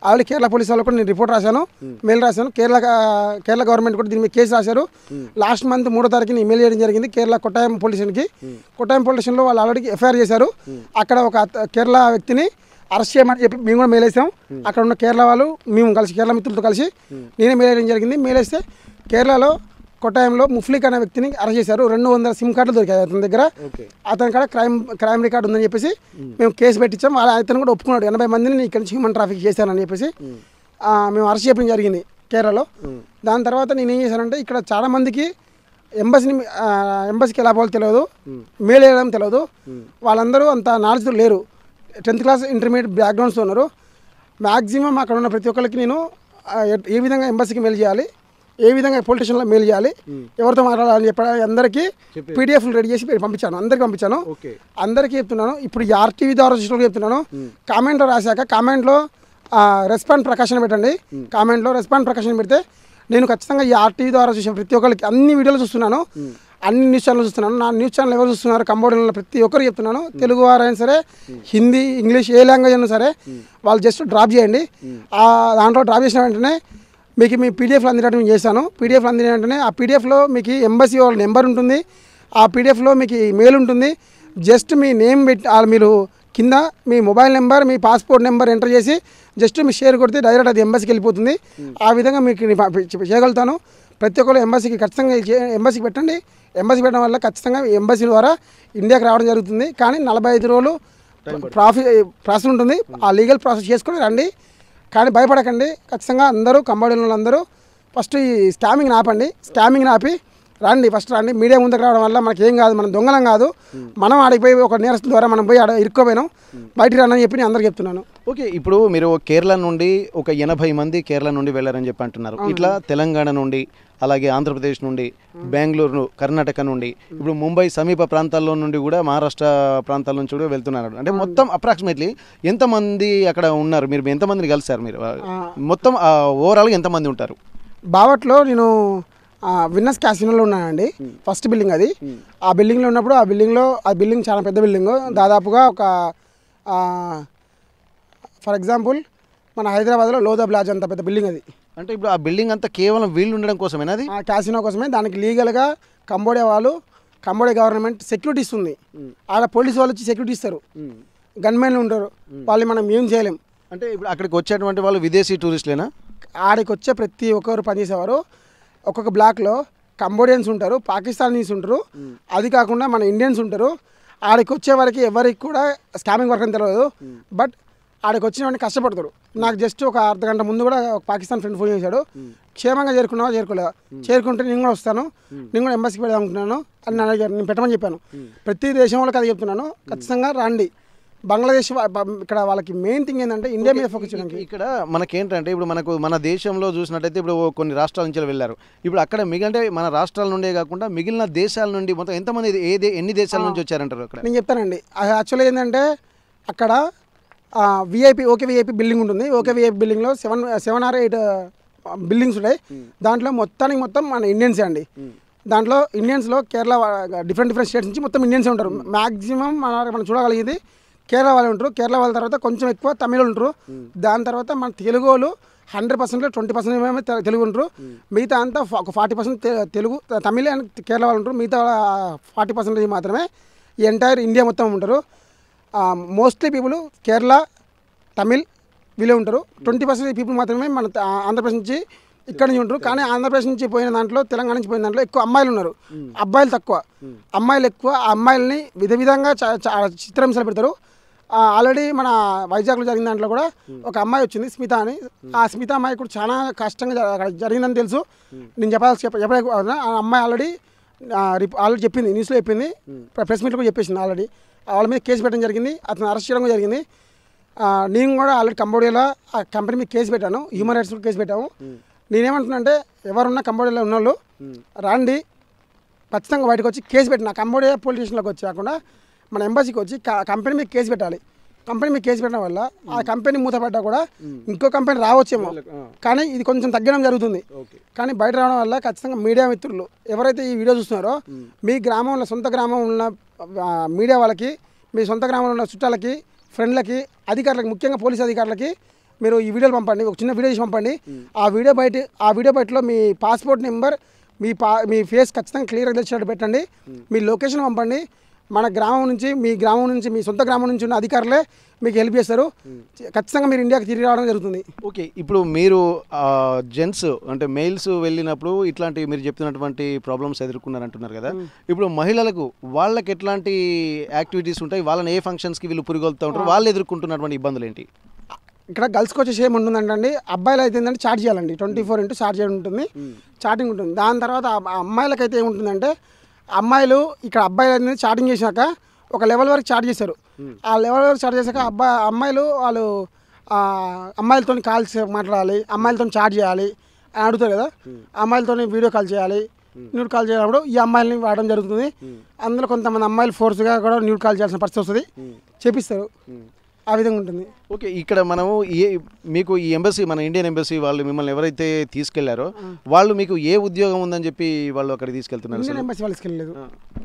ఆల్రెడీ కేరళ పోలీస్ వాళ్ళు కూడా నేను రిపోర్ట్ రాశాను మెయిల్ రాశాను కేరళ గా- కేరళ గవర్నమెంట్ కూడా దీని మీద కేసు రాశారు లాస్ట్ మంత్ మూడో తారీఖున ఇమెయిల్ చేయడం జరిగింది కేరళ కొట్టాయం పోలీస్ స్టేషన్కి కొట్టాయం పోలీస్ స్టేషన్లో వాళ్ళు ఆల్రెడీ ఎఫ్ఐఆర్ చేశారు అక్కడ ఒక అత- కేరళ వ్యక్తిని అరెస్ట్ చేయమని చెప్పి మేము కూడా మెయిల్ వేసాం అక్కడ ఉన్న కేరళ వాళ్ళు మేము కలిసి కేరళ మిత్రులతో కలిసి నేనే మెయిల్ వేయడం జరిగింది మెయిల్ వేస్తే కేరళలో కొట్టాయంలో ముఫ్లిక్ అనే వ్యక్తిని అరెస్ట్ చేశారు రెండు వందల సిమ్ కార్డులు దొరికాయి అతని దగ్గర ఓకే అతని కాడ క్రైమ్ క్రైమ్ రికార్డ్ ఉందని చెప్పేసి మేము కేసు పెట్టించాం వాళ్ళ అతను కూడా ఒప్పుకున్నాడు ఎనభై మందిని నేను ఇక్కడి నుంచి హ్యూమన్ ట్రాఫిక్ చేశానని చెప్పేసి ఆ, మేము అరెస్ట్ చేయడం జరిగింది కేరళలో దాని తర్వాత నేను ఏం చేశానంటే ఇక్కడ చాలా మందికి ఎంబసీని ఆ, ఎంబసీకి ఎలా పోవాలో తెలియదు మెయిల్ వేయడం తెలియదు వాళ్ళందరూ అంత నాలెడ్జ్ లేరు టెన్త్ క్లాస్ ఇంటర్మీడియట్ బ్యాక్గ్రౌండ్స్ ఉన్నారు మ్యాక్సిమం అక్కడ ఉన్న ప్రతి ఒక్కరికి నేను ఆ, ఎట్- ఏ విధంగా ఎంబసీకి మెయిల్ చేయాలి ఏ విధంగా పొలిటీషన్లో మెయిల్ చేయాలి ఎవరితో మాట్లాడాలని చెప్పడానికి అందరికీ పీడిఎఫ్లు రెడీ చేసి పంపించాను అందరికీ పంపించాను ఓకే అందరికీ చెప్తున్నాను ఇప్పుడు ఈ ఆర్టీవీ ద్వారా చూసిన చెప్తున్నాను కామెంట్లో రాశాక కామెంట్లో రెస్పాండ్ ప్రకాశన పెట్టండి కామెంట్లో రెస్పాండ్ ప్రకాశన పెడితే నేను ఖచ్చితంగా ఈ ఆర్టీవీ ద్వారా చూసిన ప్రతి ఒక్కరికి అన్ని వీడియోలు చూస్తున్నాను అన్ని న్యూస్ ఛానల్ చూస్తున్నాను నా న్యూస్ ఛానల్ ఎవరు చూస్తున్నారు కంబోడియన్లో ప్రతి ఒక్కరు చెప్తున్నాను తెలుగు వారైనా సరే హిందీ ఇంగ్లీష్ ఏ లాంగ్వేజ్ అయినా సరే వాళ్ళు జస్ట్ డ్రాప్ చేయండి ఆ దాంట్లో డ్రాప్ చేసిన వెంటనే మీకు మీ పీడిఎఫ్లు అందినట్టు నేను చేశాను పీడిఎఫ్లు అందిన వెంటనే ఆ పీడిఎఫ్లో మీకు ఎంబసీ వాళ్ళ నెంబర్ ఉంటుంది ఆ పీడిఎఫ్లో మీకు మెయిల్ ఉంటుంది జస్ట్ మీ నేమ్ పెట్టి ఆ మీరు కింద మీ మొబైల్ నెంబర్ మీ పాస్పోర్ట్ నెంబర్ ఎంటర్ చేసి జస్ట్ మీ షేర్ కొడితే డైరెక్ట్ అది ఎంబసీకి వెళ్ళిపోతుంది ఆ విధంగా మీకు నేను పంపి- చేయగలుగుతాను ప్రతి ఒక్కరు ఎంబసీకి ఖచ్చితంగా చే- ఎంబసీకి పెట్టండి ఎంబసీ పెట్టడం వల్ల ఖచ్చితంగా ఎంబసీ ద్వారా ఇండియాకి రావడం జరుగుతుంది కానీ నలభై ఐదు రోజులు ప్రాఫి ప్రాసెస్ ఉంటుంది ఆ లీగల్ ప్రాసెస్ చేసుకొని రండి కానీ భయపడకండి ఖచ్చితంగా అందరూ కంబోడియన్లు అందరూ ఫస్ట్ ఈ స్కామింగ్ ఆపండి స్కామింగ్ ఆపి రండి ఫస్ట్ రండి మీడియా ముందుకు రావడం వల్ల మనకి ఏం కాదు మనం దొంగలం కాదు మనం ఆడిపోయి ఒక నేరస్తుల ద్వారా మనం పోయి ఆడ ఇరుక్కోపోయినాం బయటికి రానని చెప్పి నేను అందరికి చెప్తున్నాను ఓకే ఇప్పుడు మీరు కేరళ నుండి ఒక ఎనభై మంది కేరళ నుండి వెళ్ళారని చెప్పి అంటున్నారు ఇట్లా తెలంగాణ నుండి అలాగే ఆంధ్రప్రదేశ్ నుండి బెంగళూరు కర్ణాటక నుండి ఇప్పుడు ముంబై సమీప ప్రాంతాల్లో నుండి కూడా మహారాష్ట్ర ప్రాంతాల నుంచి కూడా వెళ్తున్నారు అంటే మొత్తం అప్రాక్సిమేట్లీ ఎంతమంది అక్కడ ఉన్నారు మీరు ఎంతమందిని కలిసారు మీరు మొత్తం ఓవరాల్గా ఎంతమంది ఉంటారు బావట్లో నేను ఆ, విన్నస్ క్యాసినోలో ఉన్నానండి ఫస్ట్ బిల్డింగ్ అది ఆ బిల్డింగ్లో ఉన్నప్పుడు ఆ బిల్డింగ్లో ఆ బిల్డింగ్ చాలా పెద్ద బిల్డింగ్ దాదాపుగా ఒక ఫర్ ఎగ్జాంపుల్ మన హైదరాబాద్లో లోదా బ్లాజ్ అంత పెద్ద బిల్డింగ్ అది అంటే ఇప్పుడు ఆ బిల్డింగ్ అంతా కేవలం వీళ్ళు ఉండడం కోసమేనా అది ఆ క్యాసినో కోసమే దానికి లీగల్గా కంబోడియా వాళ్ళు కంబోడియా గవర్నమెంట్ సెక్యూరిటీ ఇస్తుంది ఆడ పోలీస్ వాళ్ళు వచ్చి సెక్యూరిటీ ఇస్తారు గన్మెన్లు ఉంటారు వాళ్ళు మనం ఏం చేయలేం అంటే ఇప్పుడు అక్కడికి వచ్చేటువంటి వాళ్ళు విదేశీ టూరిస్టులేనా ఆడికి వచ్చే ప్రతి ఒక్కరు పనిచేసేవారు ఒక్కొక్క బ్లాక్లో కంబోడియన్స్ ఉంటారు పాకిస్తానీస్ ఉంటారు అది కాకుండా మన ఇండియన్స్ ఉంటారు ఆడికి వచ్చే వరకు ఎవరికి కూడా స్కామింగ్ వర్క్ అని తెలియదు బట్ ఆడికి వచ్చిన వాడిని కష్టపడతారు నాకు జస్ట్ ఒక అర్ధ గంట ముందు కూడా ఒక పాకిస్తాన్ ఫ్రెండ్ ఫోన్ చేశాడు క్షేమంగా చేరుకున్నావా చేరుకోలేదా చేరుకుంటే నేను కూడా వస్తాను నేను కూడా ఎంబసీకి పెడదాం అనుకుంటున్నాను అని నన్ను అడిగారు నేను పెట్టమని చెప్పాను ప్రతి దేశం వాళ్ళకి అది చెప్తున్నాను ఖచ్చితంగా రండి బంగ్లాదేశ్ వా- బ- ఇక్కడ వాళ్ళకి మెయిన్ థింగ్ ఏంటంటే ఇండియా మీద ఫోకస్ చేయడానికి ఇక్కడ మనకేంటంటే ఇప్పుడు మనకు మన దేశంలో చూసినట్టయితే ఇప్పుడు కొన్ని రాష్ట్రాల నుంచి వెళ్ళారు ఇప్పుడు అక్కడ మిగిలిన మన రాష్ట్రాల నుండే కాకుండా మిగిలిన దేశాల నుండి మొత్తం ఎంతమంది ఏ దే- ఎన్ని దేశాల నుంచి వచ్చారంటారు అక్కడ నేను చెప్తానండి యాక్చువల్గా ఏంటంటే అక్కడ విఐపి ఓకే విఐపి బిల్డింగ్ ఉంటుంది ఓకే విఐపి బిల్డింగ్లో seven seven or eight buildings ఉన్నాయి దాంట్లో మొత్తానికి మొత్తం మన ఇండియన్సే అండి దాంట్లో ఇండియన్స్లో కేరళ డిఫరెంట్ డిఫరెంట్ స్టేట్స్ నుంచి మొత్తం ఇండియన్స్ ఉంటారు మ్యాక్సిమం మన మనం చూడగలిగేది కేరళ వాళ్ళు ఉంటారు కేరళ వాళ్ళ తర్వాత కొంచెం ఎక్కువ తమిళ ఉంటారు దాని తర్వాత మన తెలుగు వాళ్ళు హండ్రెడ్ పర్సెంట్లో ట్వంటీ పర్సెంట్ ఏమో తె- తెలుగు ఉంటారు మిగతా అంతా ఫ- ఒక forty percent Telugu Tamil and Kerala వాళ్ళు ఉంటారు మిగతా ఫార్టీ పర్సెంటేజ్ మాత్రమే ఈ ఎంటైర్ ఇండియా మొత్తం ఉంటారు మోస్ట్లీ పీపుల్ కేరళ తమిళ్ వీళ్ళే ఉంటారు ట్వంటీ పర్సెంట్ పీపుల్ మాత్రమే మన త- ఆంధ్రప్రదేశ్ నుంచి ఇక్కడ నుంచి ఉంటారు కానీ ఆంధ్రప్రదేశ్ నుంచి పోయిన దాంట్లో తెలంగాణ నుంచి పోయిన దాంట్లో ఎక్కువ అమ్మాయిలు ఉన్నారు అబ్బాయిలు తక్కువ అమ్మాయిలు ఎక్కువ ఆ అమ్మాయిలని విధ విధంగా చ- చ- చిత్రహింసలు పెడతారు ఆల్రెడీ మన వైజాగ్లో జరిగిన దాంట్లో కూడా ఒక అమ్మాయి వచ్చింది స్మిత అని ఆ స్మిత అమ్మాయి కూడా చాలా కష్టంగా జ- అక్కడ జరిగిందని తెలుసు నేను చెప్పాల్సి చెప్ప చెప్పలే ఆ అమ్మాయి ఆల్రెడీ ఆల్రెడీ చెప్పింది న్యూస్లో చెప్పింది ప్రెస్ మీట్లో కూడా చెప్పేసింది ఆల్రెడీ వాళ్ళ మీద కేసు పెట్టడం జరిగింది అతను అరెస్ట్ చేయడం కూడా జరిగింది ఆ, నేను కూడా ఆల్రెడీ కంబోడియాలో ఆ కంపెనీ మీద కేసు పెట్టాను హ్యూమన్ రైట్స్ కేసు పెట్టాము నేనేమంటున్నా అంటే ఎవరున్నా కంబోడియాలో ఉన్న వాళ్ళు రండి ఖచ్చితంగా బయటకు వచ్చి కేసు పెట్టిన కంబోడియా పోలీస్ స్టేషన్లోకి వచ్చి కాకుండా మన ఎంబసీకి వచ్చి క- కంపెనీ మీద కేసు పెట్టాలి కంపెనీ మీద కేసు పెట్టడం వల్ల ఆ కంపెనీ మూతపడ్డా కూడా ఇంకో కంపెనీ రావచ్చేమో కానీ ఇది కొంచెం తగ్గడం జరుగుతుంది కానీ బయట రావడం వల్ల ఖచ్చితంగా మీడియా మిత్రులు ఎవరైతే ఈ వీడియో చూస్తున్నారో మీ గ్రామంలో సొంత గ్రామం ఉన్న ఆ, మీడియా వాళ్ళకి మీ సొంత గ్రామంలో ఉన్న చుట్టాలకి ఫ్రెండ్లకి అధికారులకి ముఖ్యంగా పోలీస్ అధికారులకి మీరు ఈ వీడియోలు పంపండి ఒక చిన్న వీడియో చేసి పంపండి ఆ వీడియో బయట ఆ వీడియో బయటలో మీ పాస్పోర్ట్ నెంబర్ మీ పా మీ ఫేస్ ఖచ్చితంగా క్లియర్గా తెలిసినట్టు పెట్టండి మీ లొకేషన్ పంపండి మన గ్రామం నుంచి మీ గ్రామం నుంచి మీ సొంత గ్రామం నుంచి ఉన్న అధికారులే మీకు హెల్ప్ చేస్తారు ఖచ్చితంగా మీరు ఇండియాకి తిరిగి రావడం జరుగుతుంది ఓకే ఇప్పుడు మీరు జెంట్స్ అంటే మెయిల్స్ వెళ్ళినప్పుడు ఇట్లాంటి మీరు చెప్తున్నటువంటి ప్రాబ్లమ్స్ ఎదుర్కొన్నారంటున్నారు కదా ఇప్పుడు మహిళలకు వాళ్ళకి ఎట్లాంటి యాక్టివిటీస్ ఉంటాయి వాళ్ళని ఏ ఫంక్షన్స్కి వీళ్ళు పురిగొల్తూ ఉంటారు వాళ్ళు ఎదుర్కొంటున్నటువంటి ఇబ్బందులు ఏంటి ఇక్కడ గర్ల్స్కి వచ్చేసి ఏమి ఉంటుందంటే అబ్బాయిలు అయితే ఏంటంటే చార్జ్ చేయాలండి ట్వంటీ ఫోర్ ఇంటూ చార్జ్ చేయడం ఉంటుంది చాటింగ్ ఉంటుంది దాని తర్వాత ఆ- ఆ అమ్మాయిలకి అయితే ఏముంటుందంటే అమ్మాయిలు ఇక్కడ అబ్బాయిలు అనేది చాటింగ్ చేశాక ఒక లెవెల్ వరకు చార్జ్ చేశారు ఆ లెవెల్ వరకు చార్జ్ చేశాక అబ్బాయి అమ్మాయిలు వాళ్ళు ఆ, అమ్మాయిలతో కాల్స్ మాట్లాడాలి అమ్మాయిలతో చాట్ చేయాలి అని అడుగుతారు కదా అమ్మాయిలతో వీడియో కాల్ చేయాలి న్యూడ్ కాల్ చేయడం ఈ అమ్మాయిలని వాడడం జరుగుతుంది అందులో కొంతమంది అమ్మాయిలు ఫోర్స్గా కూడా న్యూడ్ కాల్ చేయాల్సిన పరిస్థితి వస్తుంది చేపిస్తారు ఆ విధంగా ఉంటుంది ఓకే ఇక్కడ మనము ఏ మీకు ఈ ఎంబసీ మన ఇండియన్ ఎంబసీ వాళ్ళు మిమ్మల్ని ఎవరైతే తీసుకెళ్లారో వాళ్ళు మీకు ఏ ఉద్యోగం ఉందని చెప్పి వాళ్ళు అక్కడికి తీసుకెళ్తున్నారు ఇండియన్ ఎంబసీ వాళ్ళు తీసుకెళ్ళలేదు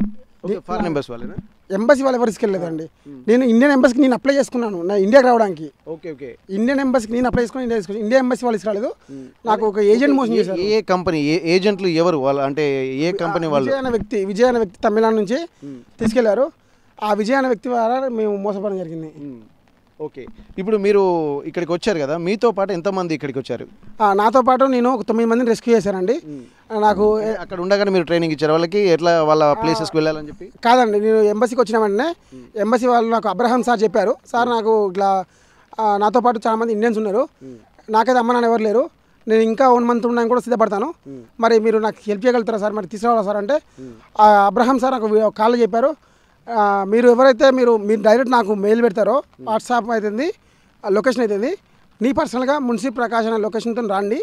ఓకే ఫారెన్ ఎంబసీ వాళ్ళేనా ఎంబసీ వాళ్ళు ఎవరు తీసుకెళ్ళలేదండి నేను ఇండియన్ ఎంబసీకి నేను అప్లై చేసుకున్నాను నా ఇండియాకి రావడానికి ఓకే ఓకే ఇండియన్ ఎంబసీకి నేను అప్లై చేసుకుని ఇండియా తీసుకుని ఇండియన్ ఎంబసీ వాళ్ళు తీసుకురాలేదు నాకు ఒక ఏజెంట్ మోసం ఏ- చేశారు ఏ కంపెనీ ఏ ఏజెంట్లు ఎవరు వాళ్ళు అంటే ఏ కంపెనీ వాళ్ళు విజయ్ అనే వ్యక్తి విజయ్ అనే వ్యక్తి తమిళనాడు నుంచి తీసుకెళ్లారు ఆ విజయ్ అనే వ్యక్తి ద్వారా మేము మోసపోవడం జరిగింది మ్మ్. ఓకే ఇప్పుడు మీరు ఇక్కడికి వచ్చారు కదా మీతో పాటు ఎంతమంది ఇక్కడికి వచ్చారు ఆ, నాతో పాటు నేను ఒక తొమ్మిది మందిని రెస్క్యూ చేశానండి ఆ, నాకు ఏ- అక్కడ ఉండగానే మీరు ట్రైనింగ్ ఇచ్చారు వాళ్ళకి ఎట్లా వాళ్ళ ప్లేసెస్కి వెళ్ళాలని చెప్పి కాదండి నేను ఎంబసీకి వచ్చిన వెంటనే ఎంబసీ వాళ్ళు నాకు అబ్రహాం సార్ చెప్పారు సార్ నాకు ఇట్లా ఆ, నాతో పాటు చాలా మంది ఇండియన్స్ ఉన్నారు నాకైతే అమ్మ నాన్న ఎవరు లేరు నేను ఇంకా వన్ మంత్ ఉన్నాను కూడా సిద్ధపడతాను మరి మీరు నాకు హెల్ప్ చేయగలుగుతారా సార్ మరి తీసుకురావాలా సార్ అంటే ఆ అబ్రహాం సార్ నాకు కాల్ చెప్పారు ఆ, మీరు ఎవరైతే మీరు మీరు డైరెక్ట్ నాకు మెయిల్ పెడతారో వాట్సాప్ అవుతుంది లొకేషన్ అవుతుంది నీ పర్సనల్గా మున్సిపల్ ప్రకాశ్ అనే లొకేషన్తో రండి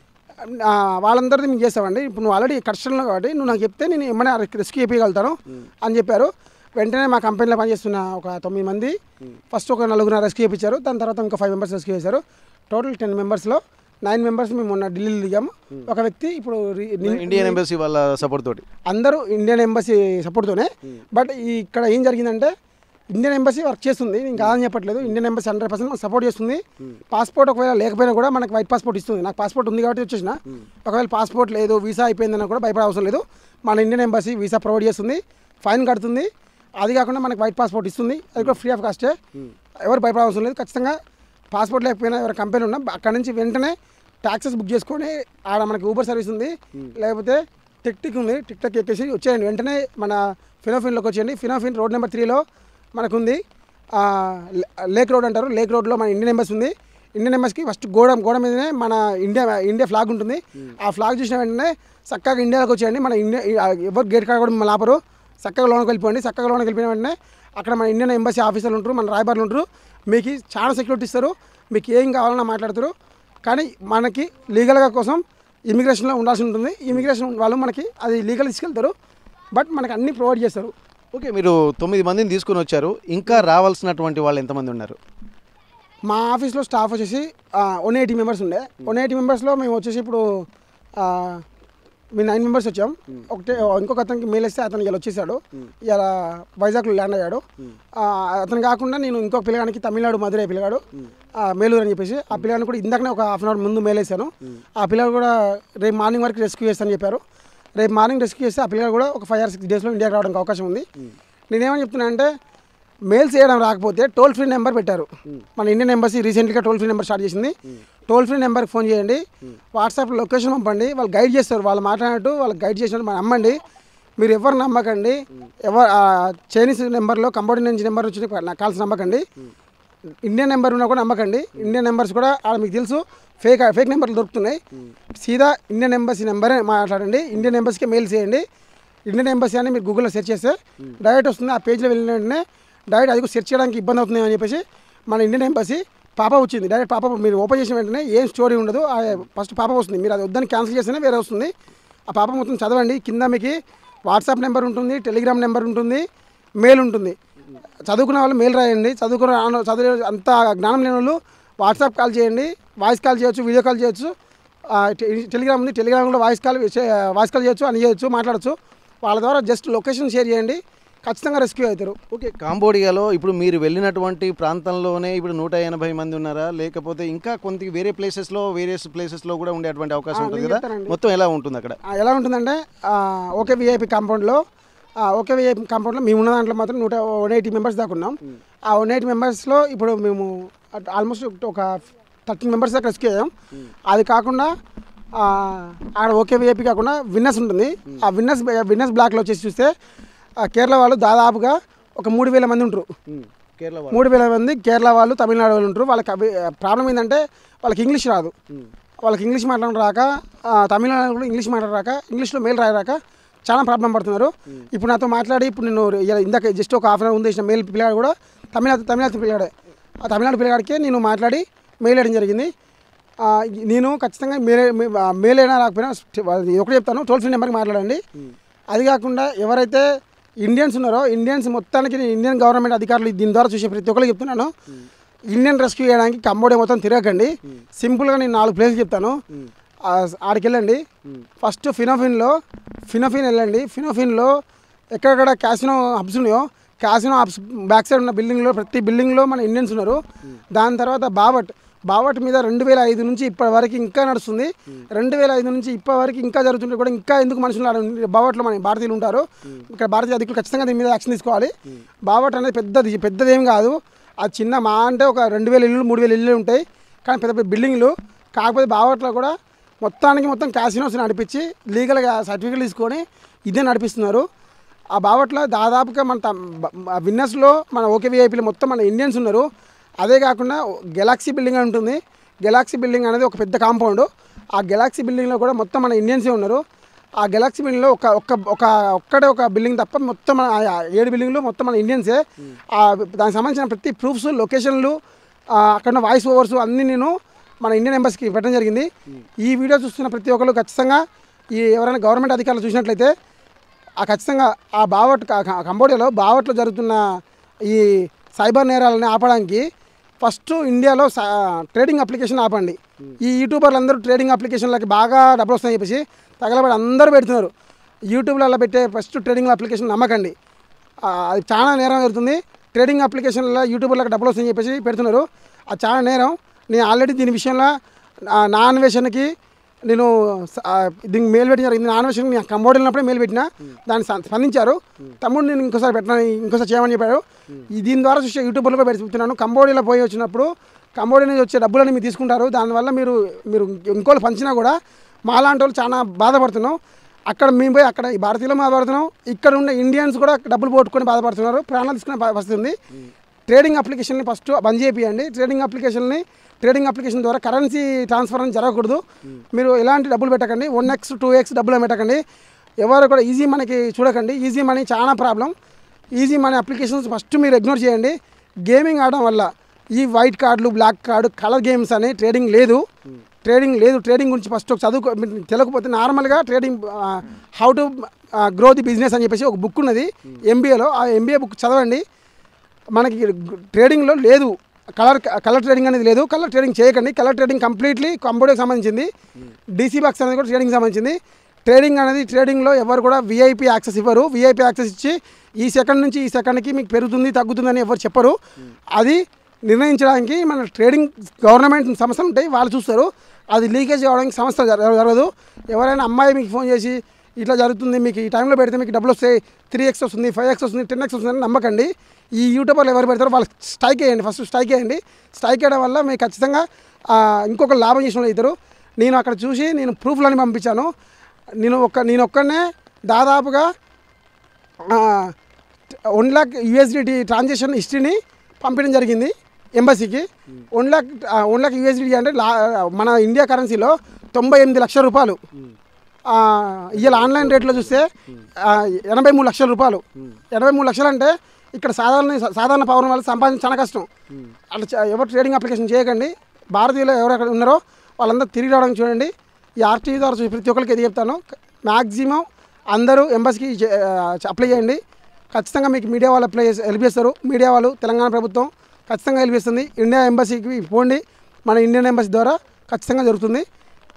ఆ, వాళ్ళందరిది మీకు చేస్తామండి ఇప్పుడు నువ్వు ఆల్రెడీ కష్టంలో కాబట్టి నువ్వు నాకు చెప్తే నేను ఏమైనా రెస్క్యూ చేయగలుగుతాను అని చెప్పారు వెంటనే మా కంపెనీలో పనిచేస్తున్న ఒక తొమ్మిది మంది ఫస్ట్ ఒక నలుగురు రెస్క్యూ చేయించారు దాని తర్వాత ఇంకా ఫైవ్ మెంబర్స్ రెస్క్యూ చేశారు టోటల్ టెన్ మెంబర్స్లో నైన్ మెంబర్స్ మేము మొన్న ఢిల్లీలో దిగాము ఒక వ్యక్తి ఇప్పుడు రి- నిన్- ఇండియన్ ఎంబసీ వాళ్ళ సపోర్ట్ తోటి అందరూ ఇండియన్ ఎంబసీ సపోర్ట్తోనే బట్ ఈ ఇక్కడ ఏం జరిగిందంటే ఇండియన్ ఎంబసీ వర్క్ చేస్తుంది నేను కాదని చెప్పట్లేదు ఇండియన్ ఎంబసీ హండ్రెడ్ పర్సెంట్ మనకు సపోర్ట్ చేస్తుంది పాస్పోర్ట్ ఒకవేళ లేకపోయినా కూడా మనకు వైట్ పాస్పోర్ట్ ఇస్తుంది నాకు పాస్పోర్ట్ ఉంది కాబట్టి వచ్చేసిన ఒకవేళ పాస్పోర్ట్ లేదు వీసా అయిపోయిందన్నా కూడా భయపడే అవసరం లేదు మన ఇండియన్ ఎంబసీ వీసా ప్రొవైడ్ చేస్తుంది ఫైన్ కడుతుంది అది కాకుండా మనకు వైట్ పాస్పోర్ట్ ఇస్తుంది అది కూడా ఫ్రీ ఆఫ్ కాస్టే ఎవరు భయపడే అవసరం లేదు ఖచ్చితంగా పాస్పోర్ట్ లేకపోయినా ఎవరి కంపెనీ ఉన్నా అక్కడ నుంచి వెంటనే ట్యాక్సెస్ బుక్ చేసుకొని ఆడ మనకి ఊబర్ సర్వీస్ ఉంది లేకపోతే టిక్ టిక్ ఉంది టిక్ టాక్ ఎక్కేసి వచ్చేయండి వెంటనే మన ఫినోఫిన్లోకి వచ్చేయండి ఫినోఫిన్ రోడ్ నెంబర్ త్రీలో మనకుంది ఆ, లే- లేక్ రోడ్ అంటారు లేక్ రోడ్లో మన ఇండియన్ ఎంబసీ ఉంది ఇండియన్ ఎంబసీకి ఫస్ట్ గోడ గోడ మీదనే మన ఇండియా ఇండియా ఫ్లాగ్ ఉంటుంది ఆ ఫ్లాగ్ చూసిన వెంటనే చక్కగా ఇండియాలోకి వచ్చేయండి మన ఇండియా ఎవరు గేట్ కాడ కూడా మిమ్మల్ని ఆపరు చక్కగా లోనికి వెళ్ళిపోండి చక్కగా లోనికి వెళ్ళిపోయిన వెంటనే అక్కడ మన ఇండియన్ ఎంబసీ ఆఫీసర్లు ఉంటారు మన రాయబారులు ఉంటారు మీకు చాలా సెక్యూరిటీ ఇస్తారు మీకు ఏం కావాలన్నా మాట్లాడతారు కానీ మనకి లీగల్గా కోసం ఇమిగ్రేషన్లో ఉండాల్సి ఉంటుంది ఇమిగ్రేషన్ వాళ్ళు మనకి అది లీగల్ తీసుకెళ్తారు బట్ మనకి అన్నీ ప్రొవైడ్ చేస్తారు ఓకే మీరు తొమ్మిది మందిని తీసుకుని వచ్చారు ఇంకా రావాల్సినటువంటి వాళ్ళు ఎంతమంది ఉన్నారు మా ఆఫీస్లో స్టాఫ్ వచ్చేసి వన్ ఎయిటీ మెంబర్స్ ఉండే వన్ ఎయిటీ మెంబర్స్లో మేము వచ్చేసి ఇప్పుడు ఆ, మేము నైన్ మెంబర్స్ వచ్చాం ఒకటే ఇంకొక అతనికి మెయిల్ ఇస్తే అతను ఇలా వచ్చేసాడు ఇలా వైజాగ్లో ల్యాండ్ అయ్యాడు ఆ, అతను కాకుండా నేను ఇంకొక పిల్లగానికి తమిళనాడు మధురై పిల్లగాడు ఆ, మేలూరు అని చెప్పేసి ఆ పిల్లగాని కూడా ఇందాకనే ఒక హాఫ్ అన్ అవర్ ముందు మెయిల్ వేసాను ఆ పిల్లగాడు కూడా రేపు మార్నింగ్ వరకు రెస్క్యూ చేస్తానని చెప్పారు రేపు మార్నింగ్ రెస్క్యూ చేస్తే ఆ పిల్లగాడు కూడా ఒక ఫైవ్ ఆర్ సిక్స్ డేస్లో ఇండియాకి రావడానికి అవకాశం ఉంది నేనేమని చెప్తున్నా అంటే మెయిల్స్ చేయడం రాకపోతే టోల్ ఫ్రీ నెంబర్ పెట్టారు మన ఇండియన్ ఎంబసీ రీసెంట్గా టోల్ ఫ్రీ నెంబర్ స్టార్ట్ చేసింది టోల్ ఫ్రీ నెంబర్కి ఫోన్ చేయండి వాట్సాప్ లొకేషన్ పంపండి వాళ్ళు గైడ్ చేస్తారు వాళ్ళు మాట్లాడినట్టు వాళ్ళకి గైడ్ చేసినట్టు మనం నమ్మండి మీరు ఎవరు నమ్మకండి ఎవరు చైనీస్ నెంబర్లో కంబోడియన్ నుంచి నెంబర్ వచ్చి కాల్స్ నమ్మకండి ఇండియన్ నెంబర్ ఉన్నా కూడా నమ్మకండి ఇండియన్ నెంబర్స్ కూడా ఆడ మీకు తెలుసు ఫేక్ ఫేక్ నెంబర్లు దొరుకుతున్నాయి సీదా ఇండియన్ ఎంబసీ నెంబరే మాట్లాడండి ఇండియన్ ఎంబసీకి మెయిల్ చేయండి ఇండియన్ ఎంబసీ అని మీరు గూగుల్లో సెర్చ్ చేస్తే డైరెక్ట్ వస్తుంది ఆ పేజ్లో వెళ్ళిన వెంటనే డైరెక్ట్ అది సెర్చ్ చేయడానికి ఇబ్బంది అవుతుంది అని చెప్పేసి మన ఇండియన్ ఎంబసీ పాప వచ్చింది డైరెక్ట్ పాప మీరు ఓపెన్ చేసిన వెంటనే ఏం స్టోరీ ఉండదు ఆ ఫస్ట్ పాప వస్తుంది మీరు అది వద్దని క్యాన్సిల్ చేస్తేనే వేరే వస్తుంది ఆ పాప మొత్తం చదవండి కింద మీకు వాట్సాప్ నెంబర్ ఉంటుంది టెలిగ్రామ్ నెంబర్ ఉంటుంది మెయిల్ ఉంటుంది చదువుకున్న వాళ్ళు మెయిల్ రాయండి చదువుకున్న రాను- చదివే అంత జ్ఞానం లేని వాళ్ళు వాట్సాప్ కాల్ చేయండి వాయిస్ కాల్ చేయొచ్చు వీడియో కాల్ చేయొచ్చు ఆ, టె- టెలిగ్రామ్ ఉంది టెలిగ్రామ్లో వాయిస్ కాల్ చే- వాయిస్ కాల్ చేయొచ్చు అని చేయొచ్చు మాట్లాడచ్చు వాళ్ళ ద్వారా జస్ట్ లొకేషన్ షేర్ చేయండి ఖచ్చితంగా రెస్క్యూ అవుతారు ఓకే కాంబోడియాలో ఇప్పుడు మీరు వెళ్ళినటువంటి ప్రాంతంలోనే ఇప్పుడు నూట ఎనభై మంది ఉన్నారా లేకపోతే ఇంకా కొంత వేరే ప్లేసెస్లో వేరే ప్లేసెస్లో కూడా ఉండేటువంటి అవకాశం ఉంటుంది నేను కదా చెప్తానండి. మొత్తం ఎలా ఉంటుంది అక్కడ ఆ, ఎలా ఉంటుందంటే ఆ, ఓకే విఐపి కాంపౌండ్లో ఆ, ఓకే విఐపి కాంపౌండ్లో మేము ఉన్న దాంట్లో మాత్రం నూట వన్ ఎయిటీ మెంబర్స్ దాకా ఉన్నాం ఆ వన్ ఎయిటీ మెంబర్స్లో ఇప్పుడు మేము ఆల్మోస్ట్ ఒక థర్టీన్ మెంబర్స్ దాకా రెస్క్యూ అయ్యాం అది కాకుండా ఆ, ఆడ ఓకే విఐపి కాకుండా విన్నర్స్ ఉంటుంది ఆ విన్నర్స్ విన్నర్స్ బ్లాక్లో వచ్చేసి చూస్తే ఆ, కేరళ వాళ్ళు దాదాపుగా ఒక మూడు వేల మంది ఉంటారు కేరళ మూడు వేల మంది కేరళ వాళ్ళు తమిళనాడు వాళ్ళు ఉంటారు వాళ్ళకి అవి ప్రాబ్లం ఏంటంటే వాళ్ళకి ఇంగ్లీష్ రాదు వాళ్ళకి ఇంగ్లీష్ మాట్లాడడం రాక ఆ, తమిళనాడు కూడా ఇంగ్లీష్ మాట్లాడడం రాక ఇంగ్లీష్లో మెయిల్ రాయరాక చాలా ప్రాబ్లం పడుతున్నారు ఇప్పుడు నాతో మాట్లాడి ఇప్పుడు నేను ఇలా ఇందాక జస్ట్ ఒక హాఫ్ అన్ అవర్ ముందు వేసిన మెయిల్ పిల్లగాడు కూడా తమిళనాడు తమిళనాడు పిల్లగాడే ఆ తమిళనాడు పిల్లగాడికే నేను మాట్లాడి మెయిల్ వేయడం జరిగింది ఆ, నేను ఖచ్చితంగా మేలే మెయిల్ అయినా రాకపోయినా అది ఒకటి చెప్తాను టోల్ ఫ్రీ నెంబర్కి మాట్లాడండి అది కాకుండా ఎవరైతే ఇండియన్స్ ఉన్నారో ఇండియన్స్ మొత్తానికి నేను ఇండియన్ గవర్నమెంట్ అధికారులు దీని ద్వారా చూసే ప్రతి ఒక్కరికి చెప్తున్నాను ఇండియన్ రెస్క్యూ చేయడానికి కంబోడియా మొత్తం తిరగకండి సింపుల్గా నేను నాలుగు ప్లేస్లు చెప్తాను ఆ, ఆడికి వెళ్ళండి ఫస్ట్ ఫినోఫిన్లో ఫినోఫిన్ వెళ్ళండి ఫినోఫిన్లో ఎక్కడెక్కడ క్యాసినో హబ్స్ ఉన్నాయో క్యాసినో హబ్స్ బ్యాక్ సైడ్ ఉన్న బిల్డింగ్లో ప్రతి బిల్డింగ్లో మన ఇండియన్స్ ఉన్నారు దాని తర్వాత బావట్ బావట్ మీద రెండు వేల ఐదు నుంచి ఇప్పటి వరకు ఇంకా నడుస్తుంది రెండు వేల ఐదు నుంచి ఇప్పటి వరకు ఇంకా జరుగుతుంటే కూడా ఇంకా ఎందుకు మనుషులు ఆడ ఉన్నారు? బావట్లో మన భారతీయులు ఉంటారు ఇక్కడ భారతీయ అధికులు ఖచ్చితంగా దీని మీద యాక్షన్ తీసుకోవాలి బావట్ అనేది పెద్దది పెద్దది ఏం కాదు అది చిన్న మా అంటే ఒక రెండు వేల ఇల్లు మూడు వేల ఇల్లు ఉంటాయి కానీ పెద్ద పెద్ద బిల్డింగ్లు కాకపోతే బావట్లో కూడా మొత్తానికి మొత్తం క్యాసినోస్ నడిపించి లీగల్గా సర్టిఫికేట్ తీసుకొని ఇదే నడిపిస్తున్నారు ఆ బావట్లో దాదాపుగా మన విన్నర్స్లో మన ఓకే విఐపీలో మొత్తం మన ఇండియన్స్ ఉన్నారు అదే కాకుండా గెలాక్సీ బిల్డింగ్ అని ఉంటుంది గెలాక్సీ బిల్డింగ్ అనేది ఒక పెద్ద కాంపౌండ్ ఆ గెలాక్సీ బిల్డింగ్లో కూడా మొత్తం మన ఇండియన్సే ఉన్నారు ఆ గెలాక్సీ బిల్డింగ్లో ఒక ఒక్క ఒక ఒక్కడే ఒక బిల్డింగ్ తప్ప మొత్తం మన ఆ ఏడు బిల్డింగ్లు మొత్తం మన ఇండియన్సే ఆ దానికి సంబంధించిన ప్రతి ప్రూఫ్స్ లొకేషన్లు ఆ, అక్కడ ఉన్న వాయిస్ ఓవర్స్ అన్నీ నేను మన ఇండియన్ ఎంబసీకి పెట్టడం జరిగింది ఈ వీడియో చూస్తున్న ప్రతి ఒక్కరు ఖచ్చితంగా ఈ ఎవరైనా గవర్నమెంట్ అధికారులు చూసినట్లయితే ఆ ఖచ్చితంగా ఆ బావట్ క- క- కంబోడియాలో బావట్లో జరుగుతున్న ఈ సైబర్ నేరాలని ఆపడానికి ఫస్ట్ ఇండియాలో స- ట్రేడింగ్ అప్లికేషన్ ఆపండి ఈ యూట్యూబర్లు అందరూ ట్రేడింగ్ అప్లికేషన్లకి బాగా డబ్బులు వస్తాయని చెప్పేసి తగలబడి అందరూ పెడుతున్నారు యూట్యూబ్లలో పెట్టే ఫస్ట్ ట్రేడింగ్ అప్లికేషన్ నమ్మకండి ఆ, అది చాలా నేరం జరుగుతుంది ట్రేడింగ్ అప్లికేషన్లో యూట్యూబర్లకు డబ్బులు వస్తాయని చెప్పేసి పెడుతున్నారు అది చాలా నేరం నేను ఆల్రెడీ దీని విషయంలో ఆ, నా అన్వేషణకి నేను స- ఆ, దీనికి మెయిల్ పెట్టిన జరిగింది నా అన్వేషణకి నేను కంబోర్డ్ వెళ్ళినప్పుడే మెయిల్ పెట్టిన దాన్ని స్ప- స్పందించారు తమ్ముడు నేను ఇంకోసారి పెట్టిన ఇంకోసారి చేయమని చెప్పారు ఈ దీని ద్వారా చూసే యూట్యూబ్లో కూడా పెడుతున్నాను కంబోడియాలో పోయి వచ్చినప్పుడు కంబోడియా నుంచి వచ్చే డబ్బులని మీరు తీసుకుంటారు దానివల్ల మీరు మీరు ఇంకోళ్ళు పంచినా కూడా మాలాంటి వాళ్ళు చాలా బాధపడుతున్నాం అక్కడ మేము పోయి అక్కడ ఈ భారతీయులు బాధపడుతున్నాం ఇక్కడ ఉన్న ఇండియన్స్ కూడా డబ్బులు పోగొట్టుకొని బాధపడుతున్నారు ప్రాణాలు తీసుకునే బా- పరిస్థితి ఉంది ట్రేడింగ్ అప్లికేషన్ని ఫస్ట్ బంద్ చేపియండి ట్రేడింగ్ అప్లికేషన్ని ట్రేడింగ్ అప్లికేషన్ ద్వారా కరెన్సీ ట్రాన్స్ఫర్ అని జరగకూడదు మీరు ఎలాంటి డబ్బులు పెట్టకండి వన్ ఎక్స్ టూ ఎక్స్ డబ్బులు పెట్టకండి ఎవరు కూడా ఈజీ మనకి చూడకండి ఈజీ మనీ చాలా problem easy money applications first మీరు ఇగ్నోర్ చేయండి గేమింగ్ ఆడడం వల్ల ఈ వైట్ కార్డులు బ్లాక్ కార్డు కలర్ గేమ్స్ అని ట్రేడింగ్ లేదు ట్రేడింగ్ లేదు ట్రేడింగ్ గురించి ఫస్ట్ ఒక చదువుకో మీకు తెలియకపోతే నార్మల్గా trading how to grow the business అని చెప్పేసి ఒక బుక్ ఉన్నది ఎంబీఏలో ఆ ఎంబీఏ బుక్ చదవండి మనకి ట్రేడింగ్లో లేదు కలర్ కలర్ ట్రేడింగ్ అనేది లేదు కలర్ ట్రేడింగ్ చేయకండి కలర్ ట్రేడింగ్ కంప్లీట్లీ కంప్యూటర్కి సంబంధించింది డీసీ బాక్స్ అనేది కూడా ట్రేడింగ్ సంబంధించింది ట్రేడింగ్ అనేది ట్రేడింగ్లో ఎవరు కూడా విఐపి యాక్సెస్ ఇవ్వరు విఐపి యాక్సెస్ ఇచ్చి ఈ సెకండ్ నుంచి ఈ సెకండ్కి మీకు పెరుగుతుంది తగ్గుతుందని ఎవరు చెప్పరు అది నిర్ణయించడానికి మన ట్రేడింగ్ గవర్నమెంట్ సంస్థలు ఉంటాయి వాళ్ళు చూస్తారు అది లీకేజ్ కావడానికి సంస్థ జర- జరగదు ఎవరైనా అమ్మాయి మీకు ఫోన్ చేసి ఇట్లా జరుగుతుంది మీకు ఈ టైంలో పెడితే మీకు డబ్బులు వస్తాయి త్రీ ఎక్స్ వస్తుంది ఫైవ్ ఎక్స్ వస్తుంది టెన్ ఎక్స్ వస్తుంది అని నమ్మకండి ఈ యూట్యూబర్లు ఎవరు పెడతారో వాళ్ళకి స్ట్రైక్ వేయండి ఫస్ట్ స్ట్రైక్ వేయండి స్ట్రైక్ వేయడం వల్ల మీకు ఖచ్చితంగా ఆ, ఇంకొక లాభం చేసిన వాళ్ళు అవుతారు నేను అక్కడ చూసి నేను ప్రూఫ్లని పంపించాను నేను ఒక్క నేను ఒక్కనే దాదాపుగా వన్ ల్యాక్ యూఎస్డిటీ ట్రాన్సాక్షన్ హిస్టరీని పంపించడం జరిగింది ఎంబసీకి one lakh one lakh USDT అంటే లా మన ఇండియా కరెన్సీలో తొంభై ఎనిమిది లక్షల రూపాయలు ఇవాళ ఆన్లైన్ రేట్లో చూస్తే ఆ, ఎనభై మూడు లక్షల రూపాయలు ఎనభై మూడు లక్షలు అంటే ఇక్కడ సాధారణ సాధారణ పౌరం వాళ్ళు సంపాదించడం చాలా కష్టం అట్లా చ- ఎవరు ట్రేడింగ్ అప్లికేషన్ చేయకండి భారతీయులు ఎవరు అక్కడ ఉన్నారో వాళ్ళందరూ తిరిగి రావడానికి చూడండి ఈ ఆర్టీవీ ద్వారా చూసి ప్రతి ఒక్కరికి ఇది చెప్తాను మ్యాక్సిమం అందరూ ఎంబసీకి చే- ఆ, అప్లై చేయండి ఖచ్చితంగా మీకు మీడియా వాళ్ళు అప్లై చేసి హెల్ప్ చేస్తారు మీడియా వాళ్ళు తెలంగాణ ప్రభుత్వం ఖచ్చితంగా హెల్ప్ చేస్తుంది ఇండియా ఎంబసీకి పోండి మన ఇండియన్ ఎంబసీ ద్వారా ఖచ్చితంగా జరుగుతుంది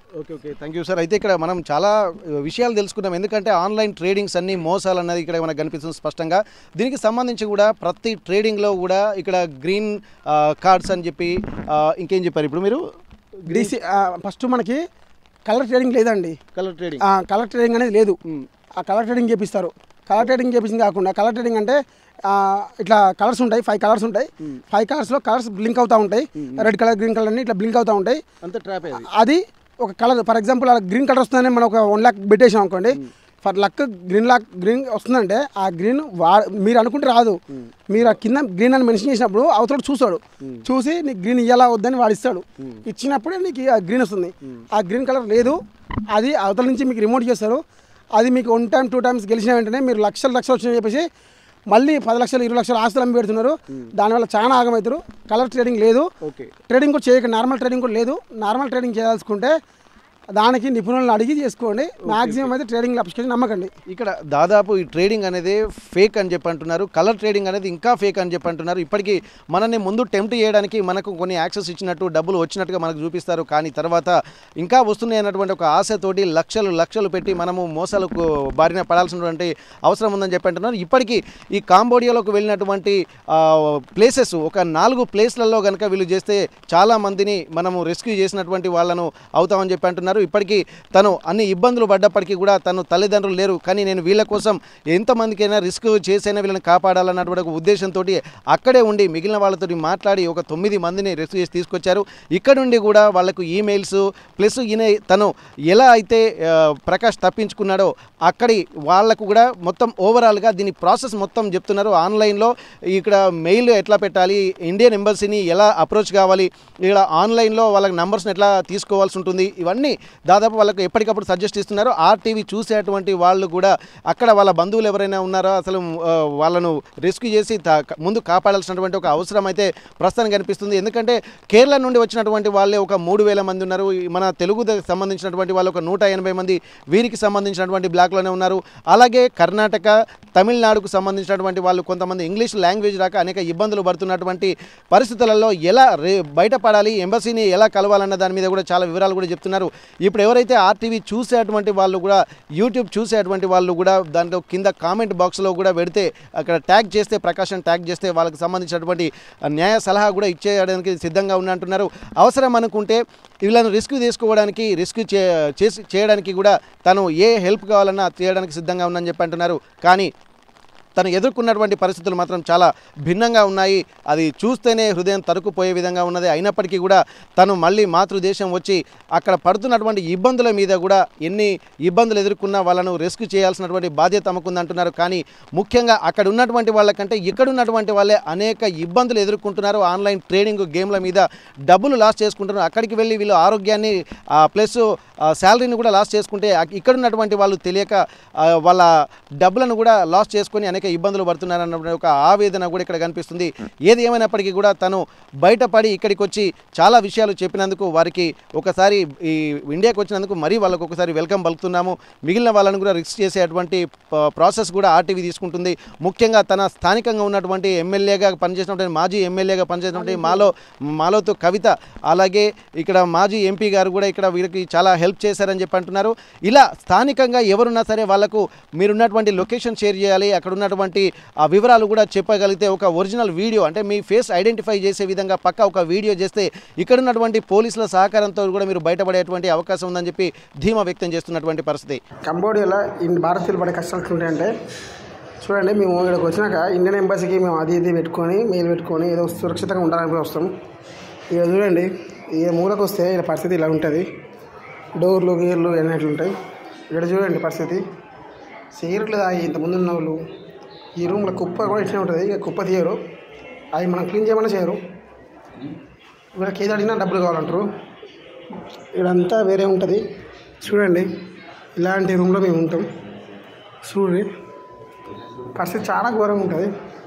okay okay thank you sir అయితే ఇక్కడ మనం చాలా ఆ, విషయాలు తెలుసుకున్నాం ఎందుకంటే ఆన్లైన్ ట్రేడింగ్స్ అన్ని మోసాలు అన్నది ఇక్కడ మనకు కనిపిస్తుంది స్పష్టంగా దీనికి సంబంధించి కూడా ప్రతి ట్రేడింగ్లో కూడా ఇక్కడ గ్రీన్ ఆ, కార్డ్స్ అని చెప్పి ఆ, ఇంకేం చెప్పారు ఇప్పుడు మీరు డీసీ ఫస్ట్ మనకి కలర్ ట్రేడింగ్ లేదండి కలర్ ట్రేడింగ్ ఆ, కలర్ ట్రేడింగ్ అనేది లేదు ఆ కలర్ ట్రేడింగ్ చేపిస్తారు కలర్ ట్రేడింగ్ చేపించింది కాకుండా కలర్ ట్రేడింగ్ అంటే ఆ, ఇట్లా కలర్స్ ఉంటాయి ఫైవ్ కలర్స్ ఉంటాయి ఫైవ్ కలర్స్లో కలర్స్ బ్లింక్ అవుతూ ఉంటాయి రెడ్ కలర్ గ్రీన్ కలర్ అన్ని ఇట్లా బ్లింక్ అవుతూ ఉంటాయి అంత ట్రాప్ అది అది ఒక కలర్ ఫర్ ఎగ్జాంపుల్ అలా గ్రీన్ కలర్ వస్తుందని మనం ఒక వన్ ల్యాక్ పెట్టేసాం అనుకోండి for lakh green lakh green వస్తుందంటే ఆ గ్రీన్ వా మీరు అనుకుంటే రాదు మీరు ఆ కింద గ్రీన్ అని మెన్షన్ చేసినప్పుడు అవతల చూస్తాడు చూసి నీకు గ్రీన్ ఇయ్యాలా వద్దని వాడు ఇస్తాడు ఇచ్చినప్పుడే నీకు ఆ గ్రీన్ వస్తుంది ఆ గ్రీన్ కలర్ లేదు అది అవతల నుంచి మీకు రిమోట్ చేస్తారు అది మీకు వన్ టైం టూ టైమ్స్ గెలిచిన వెంటనే మీరు లక్షలు లక్షలు వచ్చినాయని చెప్పేసి మళ్ళీ పది లక్షలు ఇరవై లక్షలు ఆస్తులు అమ్మి పెడుతున్నారు దానివల్ల చాలా ఆగమవుతారు కలర్ ట్రేడింగ్ లేదు ఓకే ట్రేడింగ్ కూడా చేయక నార్మల్ ట్రేడింగ్ కూడా లేదు నార్మల్ ట్రేడింగ్ చేయాల్సుకుంటే దానికి నిపుణులను అడిగి చేసుకోండి మాక్సిమం అయితే ట్రేడింగ్ అప్లికేషన్ నమ్మకండి ఇక్కడ దాదాపు ఈ ట్రేడింగ్ అనేది ఫేక్ అని చెప్పి అంటున్నారు కలర్ ట్రేడింగ్ అనేది ఇంకా ఫేక్ అని చెప్పి అంటున్నారు ఇప్పటికీ మనల్ని ముందు టెంప్ట్ చేయడానికి మనకు కొన్ని యాక్సెస్ ఇచ్చినట్టు డబ్బులు వచ్చినట్టుగా మనకు చూపిస్తారు కానీ తర్వాత ఇంకా వస్తున్నాయి అన్నటువంటి ఒక ఆశతోటి లక్షలు లక్షలు పెట్టి మనము మోసాలకు బారిన పడాల్సినటువంటి అవసరం ఉందని చెప్పి అంటున్నారు ఇప్పటికీ ఈ కాంబోడియాలోకి వెళ్ళినటువంటి ప్లేసెస్ ఒక నాలుగు ప్లేస్లలో కనుక వీళ్ళు చేస్తే చాలా మందిని మనము రెస్క్యూ చేసినటువంటి వాళ్ళను అవుతామని చెప్పి అంటున్నారు ఇప్పటికీ తను అన్ని ఇబ్బందులు పడ్డప్పటికీ కూడా తను తల్లిదండ్రులు లేరు కానీ నేను వీళ్ళ కోసం ఎంతమందికైనా రిస్క్ చేసైనా వీళ్ళని కాపాడాలన్నటువంటి ఒక ఉద్దేశంతో అక్కడే ఉండి మిగిలిన వాళ్ళతో మాట్లాడి ఒక తొమ్మిది మందిని రెస్క్యూ చేసి తీసుకొచ్చారు ఇక్కడ నుండి కూడా వాళ్ళకు ఈమెయిల్స్ ప్లస్ ఈయన తను ఎలా అయితే ఆ, ప్రకాష్ తప్పించుకున్నాడో అక్కడి వాళ్ళకు కూడా మొత్తం ఓవరాల్గా దీని ప్రాసెస్ మొత్తం చెప్తున్నారు ఆన్లైన్లో ఇక్కడ మెయిల్ ఎట్లా పెట్టాలి ఇండియన్ ఎంబసీని ఎలా అప్రోచ్ కావాలి ఇక్కడ ఆన్లైన్లో వాళ్ళకి నంబర్స్ని ఎట్లా తీసుకోవాల్సి ఉంటుంది ఇవన్నీ దాదాపు వాళ్ళకు ఎప్పటికప్పుడు సజెస్ట్ ఇస్తున్నారు ఆర్టీవీ చూసేటువంటి వాళ్ళు కూడా అక్కడ వాళ్ళ బంధువులు ఎవరైనా ఉన్నారో అసలు ఆ, వాళ్ళను రెస్క్యూ చేసి తా- ముందు కాపాడాల్సినటువంటి ఒక అవసరం అయితే ప్రస్తుతానికి కనిపిస్తుంది ఎందుకంటే కేరళ నుండి వచ్చినటువంటి వాళ్ళే ఒక మూడు వేల మంది ఉన్నారు ఈ మన తెలుగు ద- సంబంధించినటువంటి వాళ్ళు ఒక నూట ఎనభై మంది వీరికి సంబంధించినటువంటి బ్లాక్లోనే ఉన్నారు అలాగే కర్ణాటక తమిళనాడుకు సంబంధించినటువంటి వాళ్ళు కొంతమంది ఇంగ్లీష్ లాంగ్వేజ్ రాక అనేక ఇబ్బందులు పడుతున్నటువంటి పరిస్థితులలో ఎలా రే బయటపడాలి ఎంబసీని ఎలా కలవాలన్న దాని మీద కూడా చాలా వివరాలు కూడా చెప్తున్నారు ఇప్పుడు ఎవరైతే ఆర్టీవీ చూసేటువంటి వాళ్ళు కూడా యూట్యూబ్ చూసేటువంటి వాళ్ళు కూడా దాంట్లో కింద కామెంట్ బాక్స్లో కూడా పెడితే అక్కడ ట్యాగ్ చేస్తే ప్రకాశం ట్యాగ్ చేస్తే వాళ్ళకి సంబంధించినటువంటి న్యాయ సలహా కూడా ఇచ్చేయడానికి సిద్ధంగా ఉన్నట్టున్నారు అవసరం అనుకుంటే వీళ్ళను రిస్క్ తీసుకోవడానికి రిస్క్ చే చేసి చేయడానికి కూడా తను ఏ హెల్ప్ కావాలన్నా చేయడానికి సిద్ధంగా ఉందని చెప్పి అంటున్నారు కానీ తను ఎదుర్కొన్నటువంటి పరిస్థితులు మాత్రం చాలా భిన్నంగా ఉన్నాయి అది చూస్తేనే హృదయం తరుకుపోయే విధంగా ఉన్నది అయినప్పటికీ కూడా తను మళ్ళీ మాతృదేశం వచ్చి అక్కడ పడుతున్నటువంటి ఇబ్బందుల మీద కూడా ఎన్ని ఇబ్బందులు ఎదుర్కొన్నా వాళ్ళను రెస్క్యూ చేయాల్సినటువంటి బాధ్యత తమకుందంటున్నారు కానీ ముఖ్యంగా అక్కడ ఉన్నటువంటి వాళ్ళకంటే ఇక్కడ ఉన్నటువంటి వాళ్ళే అనేక ఇబ్బందులు ఎదుర్కొంటున్నారు ఆన్లైన్ ట్రేడింగ్ గేమ్ల మీద డబ్బులు లాస్ చేసుకుంటున్నారు అక్కడికి వెళ్ళి వీళ్ళు ఆరోగ్యాన్ని ప్లస్ శాలరీని కూడా లాస్ చేసుకుంటే అక్- ఇక్కడ ఉన్నటువంటి వాళ్ళు తెలియక ఆ, వాళ్ళ డబ్బులను కూడా లాస్ చేసుకొని అనేక ఇబ్బందులు పడుతున్నారన్న ఒక ఆవేదన కూడా ఇక్కడ కనిపిస్తుంది ఏది ఏమైనప్పటికీ కూడా తను బయటపడి ఇక్కడికి వచ్చి చాలా విషయాలు చెప్పినందుకు వారికి ఒకసారి ఈ ఇండియాకి వచ్చినందుకు మరీ వాళ్ళకు ఒకసారి వెల్కమ్ పలుకుతున్నాము మిగిలిన వాళ్ళని కూడా రిస్క్ చేసేటువంటి ప- ప్రాసెస్ కూడా ఆర్టీవీ తీసుకుంటుంది ముఖ్యంగా తన స్థానికంగా ఉన్నటువంటి ఎమ్మెల్యేగా పనిచేసినటువంటి మాజీ ఎమ్మెల్యేగా పనిచేసినటువంటి మాలో మాలోతో కవిత అలాగే ఇక్కడ మాజీ ఎంపీ గారు కూడా ఇక్కడ వీరికి చాలా హెల్ప్ చేశారని చెప్పి అంటున్నారు ఇలా స్థానికంగా ఎవరున్నా సరే వాళ్ళకు మీరున్నటువంటి లొకేషన్ షేర్ చేయాలి అక్కడ ఉన్నటువంటి ఆ వివరాలు కూడా చెప్పగలిగితే ఒక ఒరిజినల్ వీడియో అంటే మీ ఫేస్ ఐడెంటిఫై చేసే విధంగా పక్క ఒక వీడియో చేస్తే ఇక్కడ ఉన్నటువంటి పోలీసుల సహకారంతో కూడా మీరు బయటపడేటువంటి అవకాశం ఉందని చెప్పి ధీమా వ్యక్తం చేస్తున్నటువంటి పరిస్థితి కంబోడియాలో ఇన్ని భారతీయులు పడే కష్టాలు ఎట్లుంటాయంటే చూడండి మేము ఇక్కడికి వచ్చినాక ఇండియన్ ఎంబసీకి మేము అది ఇది పెట్టుకొని మెయిల్ పెట్టుకొని ఏదో సురక్షితంగా ఉండాలని కూడా వస్తాం ఇక చూడండి ఈ మూలకు వస్తే ఇలా పరిస్థితి ఇలా ఉంటుంది డోర్లు గీర్లు అన్నీ ఎట్లుంటాయి ఇక్కడ చూడండి పరిస్థితి సిగరెట్లు తాగి ఇంతమంది ఉన్న వాళ్ళు ఈ రూమ్లో కుప్ప కూడా ఇట్లా ఉంటుంది ఇక కుప్ప తీయరు అవి మనం క్లీన్ చేయమన్నా చేయరు వీళ్ళకి ఏది అడిగినా డబ్బులు కావాలంటారు ఇక్కడంతా వేరే ఉంటుంది చూడండి ఇలాంటి రూమ్లో మేము ఉంటాం చూడండి పరిస్థితి చాలా ఘోరంగా ఉంటుంది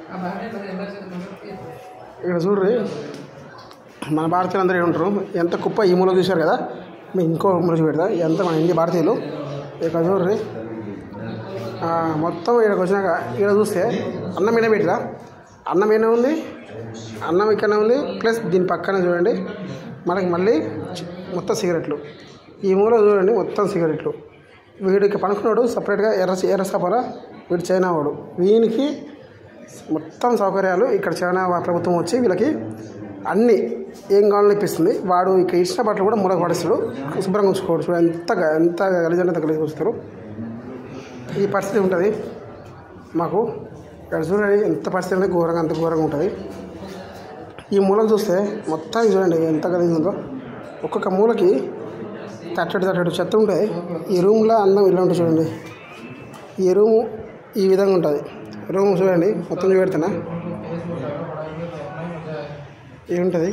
ఇక్కడ చూడ్రి మన భారతీయులు అందరూ ఇక్కడ ఉంటారు ఎంత కుప్ప ఈ మూల చూశారు కదా మేము ఇంకో మూల చూపెడతా ఎంత మన ఇండియా భారతీయులు ఇక్కడ చూడ్రి ఆ, మొత్తం ఇక్కడికి వచ్చినాక ఇక్కడ చూస్తే అన్నం ఏనే పెట్టిరా అన్నం ఏనే ఉంది అన్నం ఇక్కడనే ఉంది ప్లస్ దీని పక్కన చూడండి మనకి మళ్ళీ చి- మొత్తం సిగరెట్లు ఈ మూల చూడండి మొత్తం సిగరెట్లు వీడికి పనుకున్నాడు సపరేట్గా ఎర్ర ఎర్ర సపర వీడు చైనా వాడు వీనికి మొత్తం సౌకర్యాలు ఇక్కడ చైనా ప్రభుత్వం వచ్చి వీళ్ళకి అన్ని ఏం కావాలని ఇప్పిస్తుంది వాడు ఇక్కడ ఇచ్చిన బట్టలు కూడా మూలకు పడేస్తాడు శుభ్రంగా ఉంచుకోడు చూడు ఎంత గ- ఎంత గలీజ్ అంటే గలీజ్ ఉంచుతారు ఈ పరిస్థితి ఉంటుంది మాకు ఇక్కడ చూడండి ఎంత పరిస్థితి అంటే ఘోరంగా అంత ఘోరంగా ఉంటుంది ఈ మూలకు చూస్తే మొత్తం చూడండి ఎంత గలీజ్ ఉందో ఒక్కొక్క మూలకి తట్టడు తట్టడు చెత్త ఉంటుంది ఈ రూమ్లో అందం ఇలా ఉంటుంది చూడండి ఈ రూము ఈ విధంగా ఉంటుంది రూమ్ చూడండి మొత్తం చూపెడుతున్నా ఇది ఉంటుంది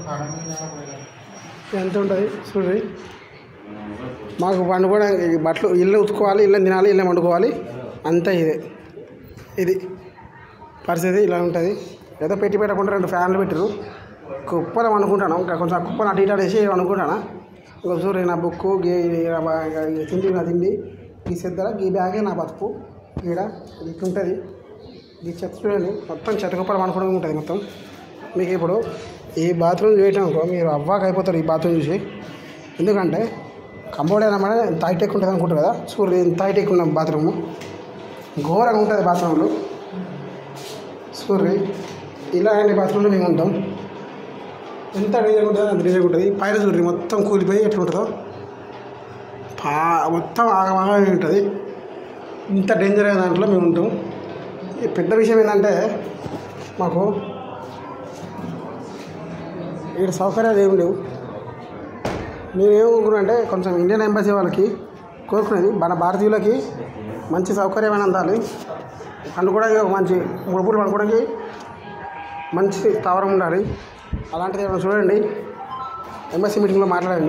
ఎంత ఉంటుంది చూడండి మాకు వండుకోవడానికి బట్టలు ఇల్లు ఉతుకోవాలి ఇల్లు తినాలి ఇల్లు వండుకోవాలి అంతా ఇదే ఇది పరిస్థితి ఇలా ఉంటుంది ఏదో పెట్టి పెట్టకుండా రెండు ఫ్యాన్లు పెట్టారు కుప్పలు అనుకుంటాను ఇంకా కొంచెం ఆ కుప్పలు అటు ఇటు అటు వేసి అనుకుంటాను ఇంకా చూడు నా బుక్కు గీ ఈడ బా- ఈ తిండి నా తిండి ఈ సిద్ధర ఈ బ్యాగే నా బతుకు ఈడ ఇది ఇట్లా ఉంటుంది ఈ చెత్త చూడండి మొత్తం చెత్త కుప్పలు అనుకోవడం ఉంటుంది మొత్తం మీకు ఇప్పుడు ఈ బాత్రూమ్ చూడటం అనుకో మీరు అవ్వాక అయిపోతారు ఈ బాత్రూమ్ చూసి ఎందుకంటే కంబోర్డ్ అయినా ఎంత హైటెక్ ఉంటుంది అనుకుంటారు కదా చూడండి ఎంత హైటెక్ ఉన్న బాత్రూము ఘోరంగా ఉంటుంది బాత్రూంలో సూర్య ఇలాంటి బాత్రూంలో మేము ఉంటాం ఎంత డేంజర్ ఉంటుందో అంత డేంజర్ ఉంటుంది పైన చూడండి మొత్తం కూలిపోయి ఎట్లా ఉంటుందో పా మొత్తం ఆగమాగా ఉంటుంది ఇంత డేంజర్ అయిన దాంట్లో మేము ఉంటాం ఈ పెద్ద విషయం ఏంటంటే మాకు ఇక్కడ సౌకర్యాలు ఏమి లేవు మేమేమనుకున్నాం అంటే కొంచెం ఇండియన్ ఎంబసీ వాళ్ళకి కోరుకునేది మన భారతీయులకి మంచి సౌకర్యమైన అందాలి పండుకోవడానికి ఒక మంచి మూడు పూటలు పండుకోవడానికి మంచి స్థావరం ఉండాలి అలాంటిది ఏమైనా చూడండి ఎంబసీ మీటింగ్లో మాట్లాడండి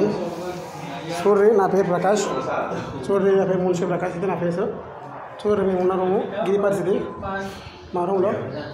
చూడండి నా పేరు ప్రకాష్ చూడండి నా పేరు మున్షి ప్రకాష్ ఇది నా ఫేస్ చూడండి మేము ఉన్న రూము గిరి పరిస్థితి మా రూమ్లో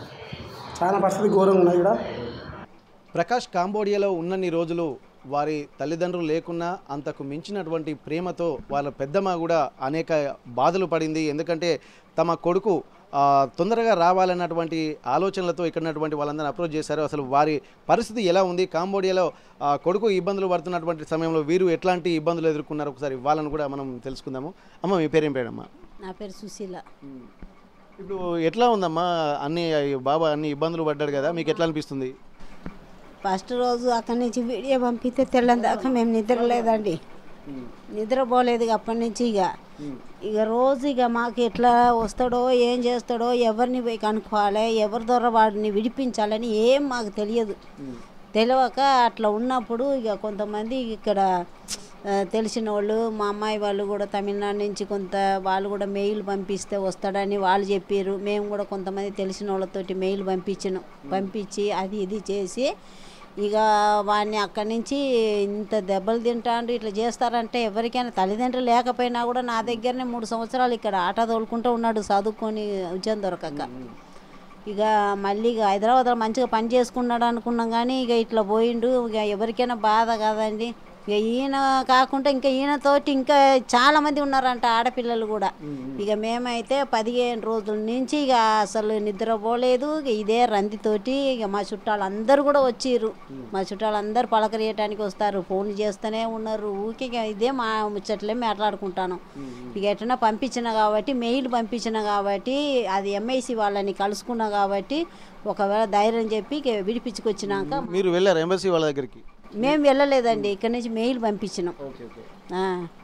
చాలా పరిస్థితి ఘోరంగా ఉన్నాయి ఇక్కడ ప్రకాష్ కాంబోడియాలో ఉన్నన్ని రోజులు వారి తల్లిదండ్రులు లేకున్నా అంతకు మించినటువంటి ప్రేమతో వాళ్ళ పెద్దమ్మ కూడా అనేక బాధలు పడింది ఎందుకంటే తమ కొడుకు ఆ, తొందరగా రావాలన్నటువంటి ఆలోచనలతో ఇక్కడ ఉన్నటువంటి వాళ్ళందరినీ అప్రోచ్ చేశారు అసలు వారి పరిస్థితి ఎలా ఉంది కాంబోడియాలో ఆ, కొడుకు ఇబ్బందులు పడుతున్నటువంటి సమయంలో వీరు ఎట్లాంటి ఇబ్బందులు ఎదుర్కొన్నారు ఒకసారి వాళ్ళని కూడా మనం తెలుసుకుందాము అమ్మ మీ పేరేం పేరమ్మా నా పేరు సుశీల ఇప్పుడు ఎట్లా ఉందమ్మా అన్ని బాబా అన్ని ఇబ్బందులు పడ్డాడు కదా మీకు ఎట్లా అనిపిస్తుంది ఫస్ట్ రోజు అక్కడి నుంచి వీడియో పంపితే తెల్లని దాకా మేము నిద్రలేదండి నిద్రపోలేదు ఇక అప్పటి నుంచి ఇక ఇక రోజు ఇక మాకు ఎట్లా వస్తాడో ఏం చేస్తాడో ఎవరిని పోయి కనుక్కోవాలి ఎవరి ద్వారా వాడిని విడిపించాలని ఏం మాకు తెలియదు తెలియక అట్లా ఉన్నప్పుడు ఇక కొంతమంది ఇక్కడ ఆ, తెలిసిన వాళ్ళు మా అమ్మాయి వాళ్ళు కూడా తమిళనాడు నుంచి కొంత వాళ్ళు కూడా మెయిల్ పంపిస్తే వస్తాడని వాళ్ళు చెప్పారు మేము కూడా కొంతమంది తెలిసిన వాళ్ళతోటి మెయిల్ పంపించినాం పంపించి అది ఇది చేసి ఇక వాడిని అక్కడి నుంచి ఇంత దెబ్బలు తింటాండు ఇట్లా చేస్తారంటే ఎవరికైనా తల్లిదండ్రులు లేకపోయినా కూడా నా దగ్గరనే మూడు సంవత్సరాలు ఇక్కడ ఆట తోలుకుంటూ ఉన్నాడు చదువుకొని ఉద్యోగం దొరకక ఇక మళ్ళీ ఇక హైదరాబాద్లో మంచిగా పని చేసుకున్నాడు అనుకున్నాం కానీ ఇక ఇట్లా పోయిండు ఇక ఎవరికైనా బాధ కాదండి ఇక ఈయన కాకుండా ఇంకా ఈయనతోటి ఇంకా చాలా మంది ఉన్నారంట ఆడపిల్లలు కూడా ఇక మేమైతే పదిహేను రోజుల నుంచి ఇక అసలు నిద్రపోలేదు ఇక ఇదే రందితోటి ఇక మా చుట్టాలు అందరూ కూడా వచ్చిర్రు మా చుట్టాలు అందరూ పలకరియటానికి వస్తారు ఫోన్లు చేస్తూనే ఉన్నారు ఊకే ఇక ఇదే మా ముచ్చట్లే మాట్లాడుకుంటాను ఇక ఎట్లా పంపించిన కాబట్టి మెయిల్ పంపించిన కాబట్టి అది ఎంఐసి వాళ్ళని కలుసుకున్నా కాబట్టి ఒకవేళ ధైర్యం చెప్పి ఇక విడిపించుకొచ్చినాక మీరు వెళ్ళారు ఎంబసీ వాళ్ళ దగ్గరికి మేము వెళ్ళలేదండి ఇక్కడ నుంచి మెయిల్ పంపించినాం ఆ.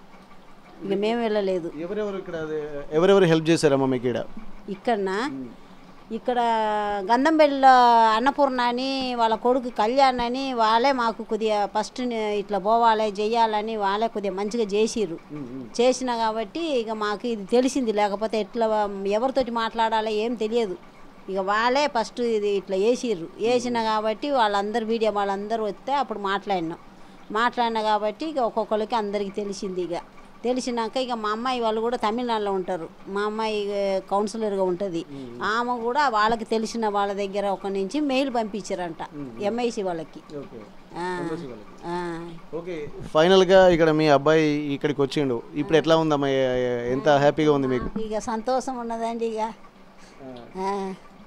ఇక మేము వెళ్ళలేదు ఎవరెవరు ఇక్కడ ఎవరెవరు హెల్ప్ చేశారమ్మా మీకు ఇక్కడ ఇక్కడనా ఇక్కడ గంధంబెల్లిలో అన్నపూర్ణ అని వాళ్ళ కొడుకు కళ్యాణ్ అని వాళ్ళే మాకు కొద్దిగా ఫస్ట్ ఇట్లా పోవాలి చెయ్యాలని వాళ్ళే కొద్దిగా మంచిగా చేసిర్రు చేసిన కాబట్టి ఇక మాకు ఇది తెలిసింది లేకపోతే ఎట్లా ఎవరితోటి మాట్లాడాలో ఏం తెలియదు ఇక వాళ్ళే ఫస్ట్ ఇది ఇట్లా వేసిర్రు వేసిన కాబట్టి వాళ్ళందరూ వీడియో వాళ్ళందరూ వస్తే అప్పుడు మాట్లాడినాం మాట్లాడినా కాబట్టి ఇక ఒక్కొక్కరికి అందరికీ తెలిసింది ఇక తెలిసినాక ఇక మా అమ్మాయి వాళ్ళు కూడా తమిళనాడులో ఉంటారు మా అమ్మాయి ఆ, కౌన్సిలర్గా ఉంటుంది ఆమె కూడా వాళ్ళకి తెలిసిన వాళ్ళ దగ్గర ఒక నుంచి మెయిల్ పంపించారంట ఎంఐసి వాళ్ళకి ఆ, ఆ. ఓకే ఫైనల్గా ఇక్కడ మీ అబ్బాయి ఇక్కడికి వచ్చిండు ఇప్పుడు ఎట్లా ఉందమ్మా ఎ- ఎంత హ్యాపీగా ఉంది మీకు ఇక సంతోషం ఉన్నదండి ఇక ఆ.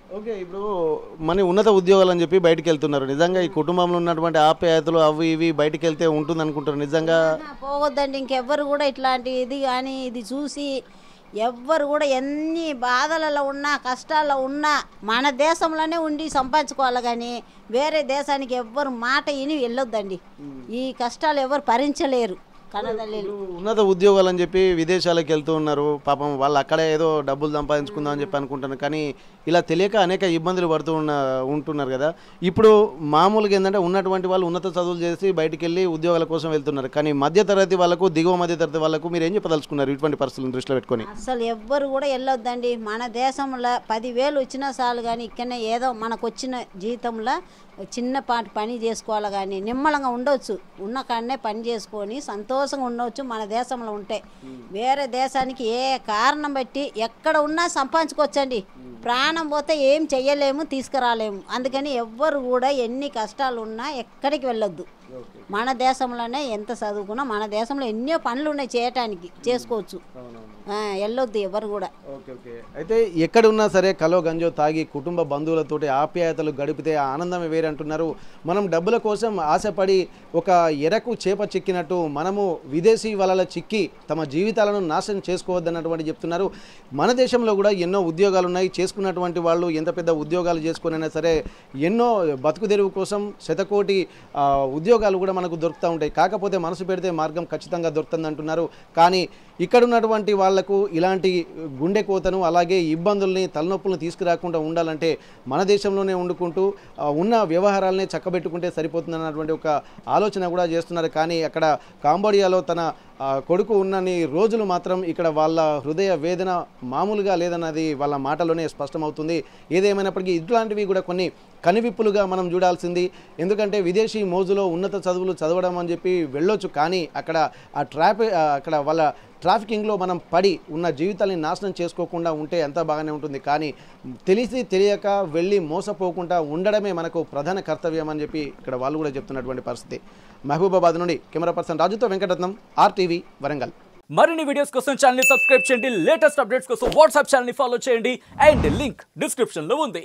ఓకే ఇప్పుడు మన ఉన్నత ఉద్యోగాలు అని చెప్పి బయటికి వెళ్తున్నారు నిజంగా ఈ కుటుంబంలో ఉన్నటువంటి ఆప్యాయతలు అవి ఇవి బయటికి వెళ్తే ఉంటుంది అనుకుంటారు నిజంగా ఆహా, పోవద్దండి ఇంకెవ్వరు కూడా ఇట్లాంటి ఇది కానీ ఇది చూసి ఎవ్వరు కూడా ఎన్ని బాధలలో ఉన్నా కష్టాల్లో ఉన్నా మన దేశంలోనే ఉండి సంపాదించుకోవాలి కానీ వేరే దేశానికి ఎవ్వరు మాట విని వెళ్ళొద్దండి ఈ కష్టాలు ఎవరు భరించలేరు కన్నదల్లి ఇప్పుడు ఉన్నత ఉద్యోగాలు అని చెప్పి విదేశాలకు వెళ్తూ ఉన్నారు పాపం వాళ్ళు అక్కడే ఏదో డబ్బులు సంపాదించుకుందాం అని చెప్పి అనుకుంటున్నారు కానీ ఇలా తెలియక అనేక ఇబ్బందులు పడుతూ ఉన్న ఉంటున్నారు కదా ఇప్పుడు మామూలుగా ఏంటంటే ఉన్నటువంటి వాళ్ళు ఉన్నత చదువులు చేసి బయటికి వెళ్ళి ఉద్యోగాల కోసం వెళ్తున్నారు కానీ మధ్యతరగతి వాళ్ళకు దిగువ మధ్యతరగతి వాళ్ళకు మీరు ఏం చెప్పదలుచుకున్నారు ఇటువంటి పరిస్థితులను దృష్టిలో పెట్టుకొని అసలు ఎవ్వరు కూడా వెళ్ళొద్దండి మన దేశంలో పదివేలు వచ్చినా చాలు కానీ ఇక్కడనే ఏదో మనకు వచ్చిన జీతంలో చిన్నపాటి పని చేసుకోవాలి కానీ నిమ్మలంగా ఉండొచ్చు ఉన్న కాడనే పని చేసుకొని సంతోషంగా ఉండవచ్చు మన దేశంలో ఉంటే వేరే దేశానికి ఏ కారణం బట్టి ఎక్కడ ఉన్నా సంపాదించుకోవచ్చండి ప్రాణం పోతే ఏం చెయ్యలేము తీసుకురాలేము అందుకని ఎవ్వరు కూడా ఎన్ని కష్టాలు ఉన్నా ఎక్కడికి వెళ్ళొద్దు మన దేశంలోనే ఎంత చదువుకున్నా మన దేశంలో ఎన్నో పనులు ఉన్నాయి చేయటానికి చేసుకోవచ్చు ఆ, వెళ్ళొద్దు ఎవరు కూడా ఓకే ఓకే అయితే ఎక్కడ ఉన్నా సరే కలో గంజో తాగి కుటుంబ బంధువులతోటి ఆప్యాయతలు గడిపితే ఆ ఆనందమే వేరే అంటున్నారు మనం డబ్బుల కోసం ఆశపడి ఒక ఎరకు చేప చిక్కినట్టు మనము విదేశీ వలల చిక్కి తమ జీవితాలను నాశనం చేసుకోవద్దన్నటువంటి చెప్తున్నారు మన దేశంలో కూడా ఎన్నో ఉద్యోగాలు ఉన్నాయి చేసుకున్నటువంటి వాళ్ళు ఎంత పెద్ద ఉద్యోగాలు చేసుకునైనా సరే ఎన్నో బతుకు తెరువు కోసం శతకోటి ఆ, ఉద్యోగాలు కూడా మనకు దొరుకుతూ ఉంటాయి కాకపోతే మనసు పెడితే మార్గం ఖచ్చితంగా దొరుకుతుంది అంటున్నారు కానీ ఇక్కడ ఉన్నటువంటి వాళ్లకు ఇలాంటి గుండె కోతను అలాగే ఇబ్బందుల్ని తలనొప్పులను తీసుకురాకుండా ఉండాలంటే మన దేశంలోనే వండుకుంటూ ఆ, ఉన్న వ్యవహారాలనే చక్కబెట్టుకుంటే సరిపోతుందన్నటువంటి ఒక ఆలోచన కూడా చేస్తున్నారు కానీ అక్కడ కాంబోడియాలో తన ఆ, కొడుకు ఉన్నన్ని రోజులు మాత్రం ఇక్కడ వాళ్ళ హృదయ వేదన మామూలుగా లేదన్నది వాళ్ళ మాటలోనే స్పష్టమవుతుంది ఏదేమైనప్పటికీ ఇట్లాంటివి కూడా కొన్ని కనివిప్పులుగా మనం చూడాల్సింది ఎందుకంటే విదేశీ మోజులో ఉన్నత చదువులు చదవడం అని చెప్పి వెళ్ళొచ్చు కానీ అక్కడ ఆ ట్రాఫి ఆ, అక్కడ వాళ్ళ ట్రాఫికింగ్లో మనం పడి ఉన్న జీవితాన్ని నాశనం చేసుకోకుండా ఉంటే ఎంత బాగానే ఉంటుంది కానీ తెలిసి తెలియక వెళ్ళి మోసపోకుండా ఉండడమే మనకు ప్రధాన కర్తవ్యం అని చెప్పి ఇక్కడ వాళ్ళు కూడా చెప్తున్నటువంటి పరిస్థితి మహబూబాబాద్ నుండి కెమెరా పర్సన్ రాజుతో వెంకటరత్నం ఆర్టీవీ వరంగల్ మరిన్ని వీడియోస్ కోసం ఛానల్ సబ్స్క్రైబ్ చేయండి లేటెస్ట్ అప్డేట్స్ కోసం వాట్సాప్ ఛానల్ ఫాలో చేయండి అండ్ లింక్ డిస్క్రిప్షన్ లో ఉంది